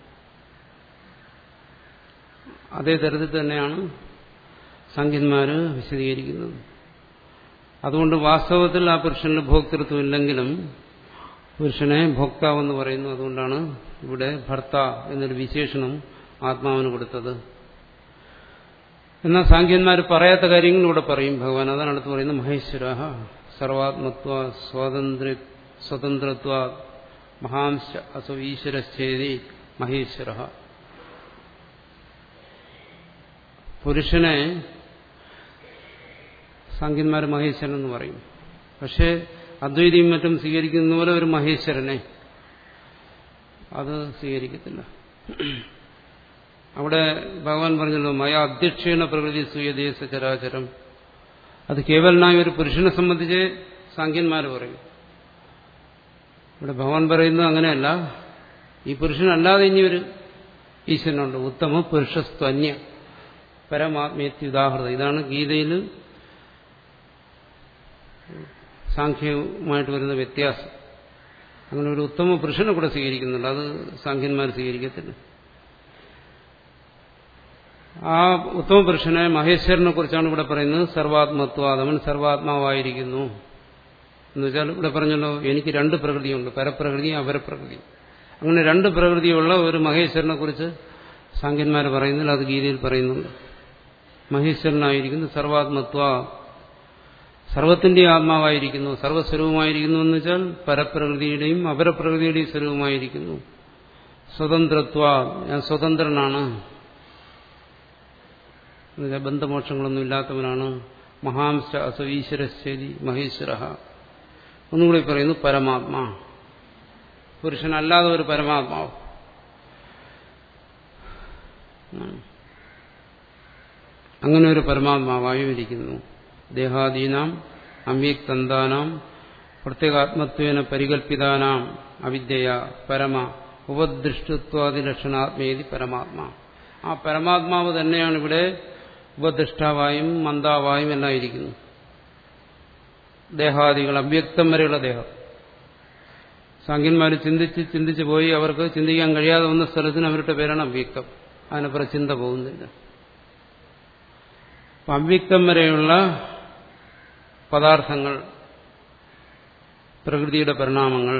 അതേ തരത്തിൽ തന്നെയാണ് സംഖ്യന്മാര് വിശദീകരിക്കുന്നത് അതുകൊണ്ട് വാസ്തവത്തിൽ ആ പുരുഷന്റെ ഭോക്തൃത്വം ഇല്ലെങ്കിലും പുരുഷനെ ഭോക്താവെന്ന് പറയുന്നു അതുകൊണ്ടാണ് ഇവിടെ ഭർത്ത എന്നൊരു വിശേഷണം ആത്മാവിന് കൊടുത്തത് എന്നാൽ സാഖ്യന്മാർ പറയാത്ത കാര്യങ്ങൾ ഇവിടെ പറയും ഭഗവാൻ അതാണ് അടുത്ത് പറയുന്നത് മഹേശ്വര സർവാത്മത്വ സ്വാതന്ത്ര്യ സ്വതന്ത്രത്വ മഹാംശ അസോ ഈശ്വരശ്ചേതി മഹേശ്വര പുരുഷനെ സാഖ്യന്മാർ മഹേശ്വരൻ എന്ന് പറയും പക്ഷേ അദ്വൈതിയും മറ്റും സ്വീകരിക്കുന്ന പോലെ ഒരു മഹേശ്വരനെ അത് സ്വീകരിക്കത്തില്ല അവിടെ ഭഗവാൻ പറഞ്ഞല്ലോ മയ അധ്യക്ഷേണ പ്രകൃതി സൂയദേശ ചരാചരം അത് കേവലനായ ഒരു പുരുഷനെ സംബന്ധിച്ച് സാഖ്യന്മാർ പറയും ഇവിടെ ഭഗവാൻ പറയുന്നത് അങ്ങനെയല്ല ഈ പുരുഷനല്ലാതെ ഇനി ഒരു ഈശ്വരനുണ്ട് ഉത്തമ പുരുഷസ്ത്വന്യ പരമാത്മീയത്യുദാഹൃത ഇതാണ് ഗീതയിൽ സാഖ്യവുമായിട്ട് വരുന്ന വ്യത്യാസം അങ്ങനെ ഒരു ഉത്തമ പുരുഷനെ കൂടെ സ്വീകരിക്കുന്നുണ്ട് അത് സാഖ്യന്മാർ സ്വീകരിക്കത്തില്ല ആ ഉത്തമ പുരുഷനെ മഹേശ്വരനെ കുറിച്ചാണ് ഇവിടെ പറയുന്നത് സർവാത്മത്വ അവൻ സർവാത്മാവായിരിക്കുന്നു എന്ന് വെച്ചാൽ ഇവിടെ പറഞ്ഞല്ലോ എനിക്ക് രണ്ട് പ്രകൃതിയുണ്ട് പരപ്രകൃതി അപരപ്രകൃതി അങ്ങനെ രണ്ട് പ്രകൃതിയുള്ള ഒരു മഹേശ്വരനെ കുറിച്ച് സാങ്കന്മാർ പറയുന്നില്ല അത് ഗീതയിൽ പറയുന്നുണ്ട് മഹേശ്വരനായിരിക്കുന്നു സർവാത്മത്വ സർവത്തിന്റെ ആത്മാവായിരിക്കുന്നു സർവസ്വരൂപമായിരിക്കുന്നു എന്ന് വെച്ചാൽ പരപ്രകൃതിയുടെയും അപരപ്രകൃതിയുടെയും സ്വരൂപമായിരിക്കുന്നു സ്വതന്ത്രത്വ ഞാൻ സ്വതന്ത്രനാണ് എന്നുവെച്ചാൽ ബന്ധമോക്ഷങ്ങളൊന്നും ഇല്ലാത്തവനാണ് മഹാംശ അസോ ഈശ്വരശ്ശേരി മഹേശ്വര ഒന്നുകൂടി പറയുന്നു പരമാത്മാ പുരുഷനല്ലാതെ ഒരു പരമാത്മാവ് അങ്ങനെ ഒരു പരമാത്മാവായും ഇരിക്കുന്നു ദേഹാദീനാം അവ്യക്തന്താനാം പ്രത്യേകാത്മത്വേന പരികൽപ്പിതാനാം അവിദ്യയ പരമ ഉപദൃഷ്ടത്വാദിലക്ഷണാത്മേതി പരമാത്മാ ആ പരമാത്മാവ് തന്നെയാണ് ഇവിടെ ഉപദൃഷ്ടാവായും മന്ദാവായും എല്ലാം ഇരിക്കുന്നു ദേഹാദികൾ അവ്യക്തം വരെയുള്ള ദേഹം സാങ്കന്മാർ ചിന്തിച്ച് ചിന്തിച്ച് പോയി അവർക്ക് ചിന്തിക്കാൻ കഴിയാതെ വന്ന സ്ഥലത്തിന് അവരുടെ പേരാണ് അവ്യക്തം അതിനപ്പുറം ചിന്ത പോകുന്നില്ല അവ്യക്തം വരെയുള്ള പദാർത്ഥങ്ങൾ പ്രകൃതിയുടെ പരിണാമങ്ങൾ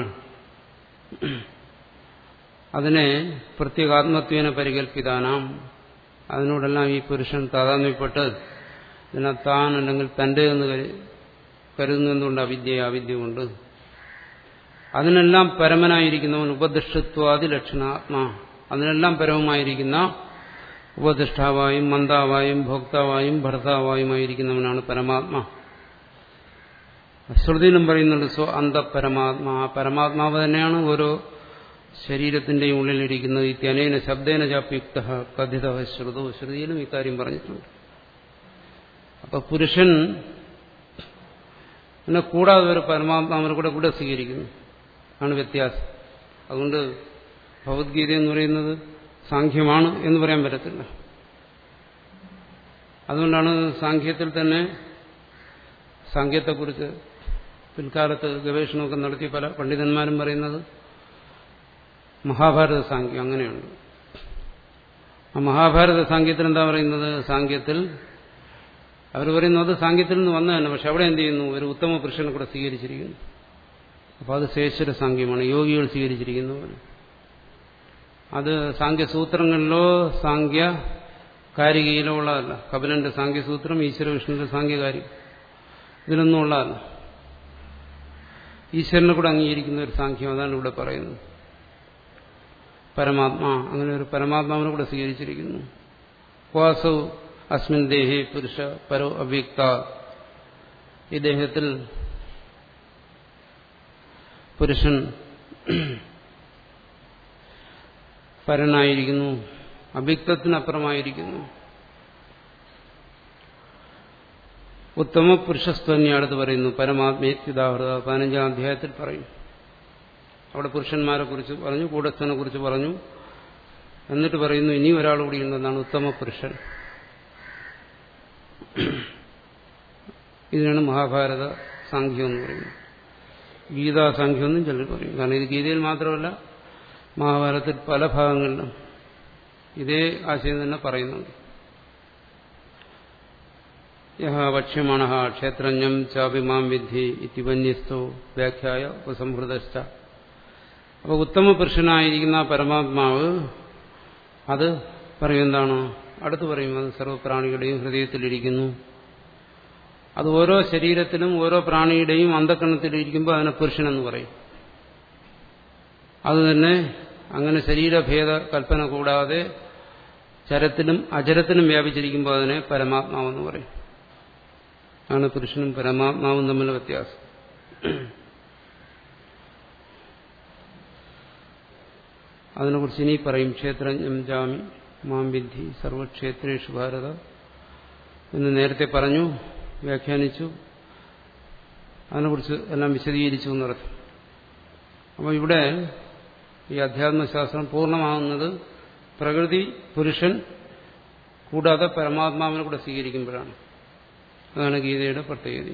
അതിനെ പ്രത്യേകാത്മത്വേന പരികൽപ്പിതാനാം അതിനോടെല്ലാം ഈ പുരുഷൻ താതാത്മ്യപ്പെട്ട് ഇതിനെ താൻ അല്ലെങ്കിൽ തൻ്റെ എന്ന് കരുതുന്നതുകൊണ്ട് അവിദ്യ അവിദ്യ കൊണ്ട് അതിനെല്ലാം പരമനായിരിക്കുന്നവൻ ഉപദിഷ്ടത്വാദി ലക്ഷണാത്മാ അതിനെല്ലാം പരമമായിരിക്കുന്ന ഉപദിഷ്ടാവായും മന്ദാവായും ഭോക്താവായും ഭർത്താവായുമായിരിക്കുന്നവനാണ് പരമാത്മാ ശ്രുതിയിലും പറയുന്നുണ്ട് സ്വ അന്തപരമാത്മാ ആ പരമാത്മാവ് തന്നെയാണ് ഓരോ ശരീരത്തിന്റെയും ഉള്ളിലിരിക്കുന്നത് ഇത്യനേന ശബ്ദേന ചാപ്യുക്ത കഥിത ശ്രുതോ ശ്രുതിയിലും ഇക്കാര്യം പറഞ്ഞിട്ടുണ്ട് അപ്പൊ പുരുഷൻ എന്നെ കൂടാതെ ഒരു പരമാത്മാവിനെ കൂടെ കൂടെ സ്വീകരിക്കുന്നു ആണ് വ്യത്യാസം അതുകൊണ്ട് ഭഗവത്ഗീത എന്ന് പറയുന്നത് സാഖ്യമാണ് എന്ന് പറയാൻ പറ്റത്തില്ല അതുകൊണ്ടാണ് സാഖ്യത്തിൽ തന്നെ സാഖ്യത്തെക്കുറിച്ച് പിൽക്കാലത്ത് ഗവേഷണമൊക്കെ നടത്തിയ പല പണ്ഡിതന്മാരും പറയുന്നത് മഹാഭാരത സാഖ്യം അങ്ങനെയുണ്ട് ആ മഹാഭാരത സാഖ്യത്തിൽ എന്താ പറയുന്നത് സാഖ്യത്തിൽ അവർ പറയുന്നത് സാഖ്യത്തിൽ നിന്ന് വന്നതന്നെ പക്ഷെ അവിടെ എന്ത് ചെയ്യുന്നു ഒരു ഉത്തമ പുരുഷനെ കൂടെ സ്വീകരിച്ചിരിക്കുന്നു അപ്പോൾ അത് ശേശ്വര സാഖ്യമാണ് യോഗികൾ സ്വീകരിച്ചിരിക്കുന്ന പോലെ അത് സാഖ്യസൂത്രങ്ങളിലോ സാഖ്യ കാരികയിലോ ഉള്ളതല്ല കപിലന്റെ സാഖ്യസൂത്രം ഈശ്വര വിഷ്ണുവിന്റെ സാഖ്യകാര്യം ഇതിലൊന്നും ഉള്ളതല്ല ഈശ്വരനെ കൂടെ അംഗീകരിക്കുന്ന ഒരു സാഖ്യം അതാണ് ഇവിടെ പറയുന്നത് പരമാത്മാ അങ്ങനെ ഒരു പരമാത്മാവിനെ കൂടെ സ്വീകരിച്ചിരിക്കുന്നു വാസവ് അസ്മിൻ ദേഹേ പുരുഷ പരോ അവ്യക്ത ഈ ദേഹത്തിൽ പുരുഷൻ പരനായിരിക്കുന്നു അവ്യക്തത്തിനപ്പുറമായിരിക്കുന്നു ഉത്തമ പുരുഷസ്തന്യ അടുത്ത് പറയുന്നു പരമാത്മേത്യുദാഹൃത പതിനഞ്ചാം അധ്യായത്തിൽ പറയും അവിടെ പുരുഷന്മാരെ കുറിച്ച് പറഞ്ഞു കൂടസ്ഥനെ കുറിച്ച് പറഞ്ഞു എന്നിട്ട് പറയുന്നു ഇനി ഒരാൾ കൂടി ഉണ്ടെന്നാണ് ഉത്തമ പുരുഷൻ ഇതിനാണ് മഹാഭാരത സാഖ്യം എന്ന് പറയുന്നത് ഗീതാ സാഖ്യം എന്നും ചിലർ പറയും കാരണം ഇത് ഗീതയിൽ മാത്രമല്ല മഹാഭാരതത്തിൽ പല ഭാഗങ്ങളിലും ഇതേ ആശയം തന്നെ പറയുന്നുണ്ട് യഹ വക്ഷ്യമാണ ക്ഷേത്രജ്ഞം ചാപിമാം വിദ്ധി ഇത്തിവന്യസ്തോ വ്യാഖ്യായ ഉപസംഹൃതശ്ച അപ്പോൾ ഉത്തമ പുരുഷനായിരിക്കുന്ന പരമാത്മാവ് അത് പറയും എന്താണ് അടുത്ത് പറയും അത് സർവ്വപ്രാണികളുടെയും ഹൃദയത്തിലിരിക്കുന്നു അത് ഓരോ ശരീരത്തിലും ഓരോ പ്രാണിയുടെയും അന്ധക്കരണത്തിലിരിക്കുമ്പോൾ അതിനെ പുരുഷനെന്ന് പറയും അത് തന്നെ അങ്ങനെ ശരീരഭേദ കൽപ്പന കൂടാതെ ചരത്തിലും അചരത്തിലും വ്യാപിച്ചിരിക്കുമ്പോൾ അതിനെ പരമാത്മാവെന്ന് പറയും ആണ് പുരുഷനും പരമാത്മാവും തമ്മിലുള്ള വ്യത്യാസം അതിനെക്കുറിച്ച് ഇനി പറയും ക്ഷേത്രജ്ഞം ജാമി മാം വിദ്ധി സർവക്ഷേത്രേഷു ഭാരത എന്ന് നേരത്തെ പറഞ്ഞു വ്യാഖ്യാനിച്ചു അതിനെക്കുറിച്ച് എല്ലാം വിശദീകരിച്ചു എന്നർത്ഥം അപ്പോൾ ഇവിടെ ഈ അധ്യാത്മശാസ്ത്രം പൂർണ്ണമാകുന്നത് പ്രകൃതി പുരുഷൻ കൂടാതെ പരമാത്മാവിനെ കൂടെ സ്വീകരിക്കുമ്പോഴാണ് അതാണ് ഗീതയുടെ പ്രത്യേകത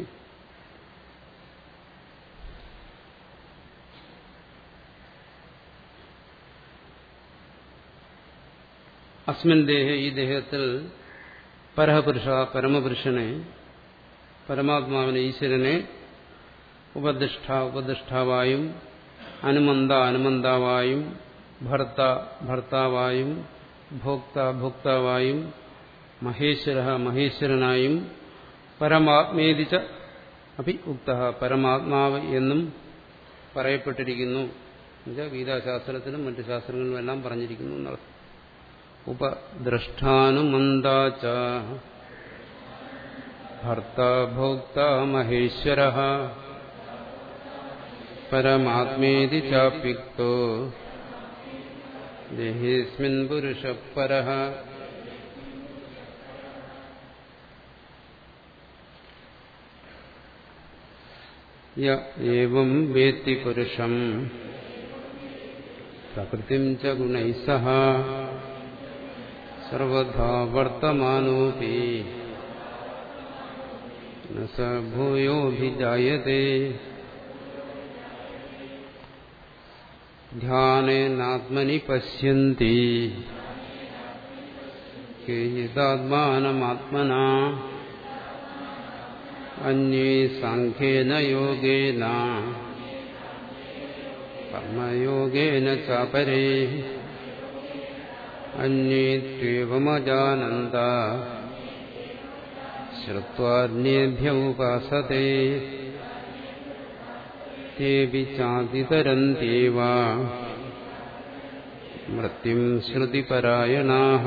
അസ്മിൻ ദേഹ ഈ ദേഹത്തിൽ പരഹപുരുഷ പരമപുരുഷനെ പരമാത്മാവിനെ ഈശ്വരനെ ഉപദിഷ്ഠ ഉപദിഷ്ഠാവായും അനുമന്ത അനുമന്താവായും ഭർത്ത ഭർത്താവായും ഭോക്ത ഭോക്താവായും മഹേശ്വര മഹേശ്വരനായും പരമാത്മേതിച്ച അഭി ഉക്ത പരമാത്മാവ് എന്നും പറയപ്പെട്ടിരിക്കുന്നു എന്നുവെച്ചാൽ ഗീതാശാസ്ത്രത്തിലും മറ്റു ശാസ്ത്രങ്ങളിലും എല്ലാം പറഞ്ഞിരിക്കുന്നു എന്നർത്ഥം ഉപദ്രഷ്ടാനുമന്താച ഭർത്ത ഭോക്ത മഹേശ്വര പരമാത്മേതി ചാപ്യുക്തോ ദേഹേസ്മിൻ പുരുഷ പര യം വേത്തി പുരുഷം പ്രകൃതിം ച ഗുണൈ സഹ സർവഥാ വർത്തമാനോപി ന സ ഭൂയോഭിജായത്തെ ധ്യാനേനാത്മനി പശ്യന്തി കേഹിതാത്മാനമാത്മനാ അന്യേ സാഖ്യേന യോഗേന കർമ്മയോഗേന ചാപരേ അന്യേത്വേവമജാനന്ത ശ്രുവാന്യേഭ്യ ഉപാസത്തെ തേവി ചാതിതരന്ത്യവ മൃത്യും ശ്രുതിപരായണാഃ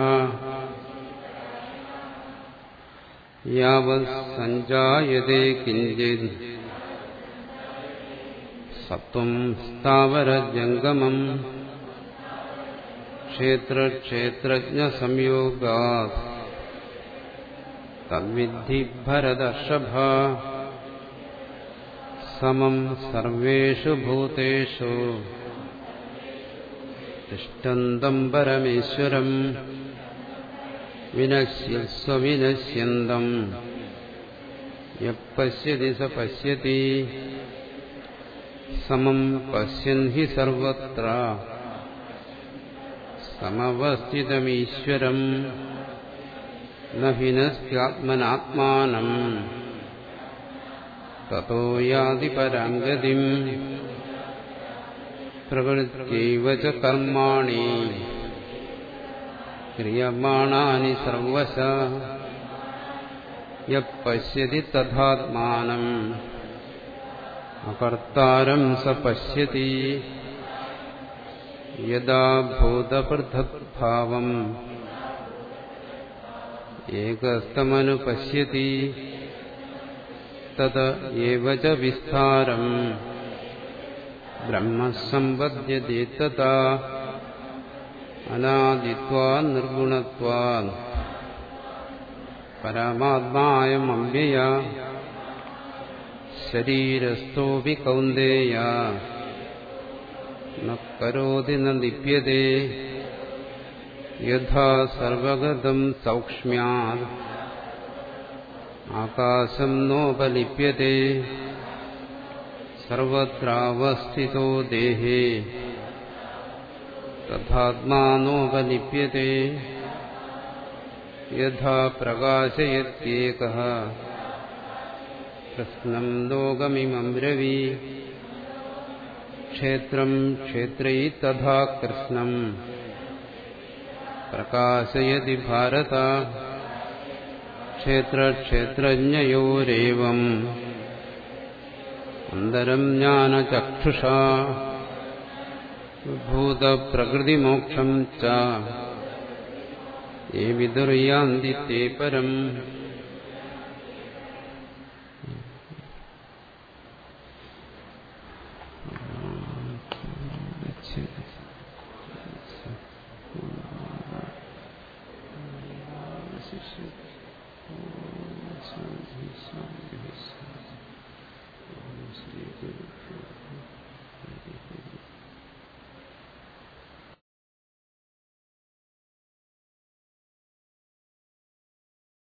യാവത് സഞ്ജായത്തെ കിഞ്ചിത് സത്വം സ്ഥാവരജംഗമം ക്ഷേത്രക്ഷേത്രജ്ഞസംയോഗാ തദ്വിദ്ധി ഭരതർഷഭ സമം സർവേഷു ഭൂതേഷു തിഷ്ടന്തം പരമേശ്വരം വിനശ്യസ്വവിനശ്യന്തം യശ്യതി സ പശ്യതി സമം പശ്യൻ ഹി സർവത്ര സമവസ്ഥിതമീശ്വരം നഹിനസ്ത്യാത്മനാത്മാനം തോ യാതി പരാംഗതിം പ്രകൃത്യൈവ ച കർമാണി ക്രിയമാണാനി സർവശ യശ്യതി തഥാത്മാനം അകർത്താരം സ പശ്യതി യഥാ ഭൂതപൃഥക്ഭാവം ഏകസ്തമനുപശ്യതി തത ഏവ ച വിസ്താരം ബ്രഹ്മസമ്പദ്യത്തെ തഥാ അനാദിത്വാ നിർഗുണത്വാ പരമാത്മായമവ്യയ ശരീരസ്ഥോപി കൗന്ദേയ ന കരോതി ന ലിപ്യത്തെ യഥാ സർവഗതം സൗക്ഷ്മ്യാത് ആകാശം നോപലിപ്യത്തെ സർവത്രാവസ്ഥിതോ ദേഹേ തഥാത്മാനോപലിപ്യത്തെ യഥാ പ്രകാശയത്യേകഃ കൃഷ്ണം ലോകമിമം രവി ക്ഷേത്രം ക്ഷേത്രൈ തഥാ കൃഷ്ണം പ്രകാശയതി ഭാരത ക്ഷേത്രക്ഷേത്രജ്ഞയോരേവം അന്തരം ജ്ഞാനചക്ഷുഷാ ഭൂതപ്രകൃതിമോക്ഷം ച ഏ വിദുർയാന്തി തേ പരം ശ്രീ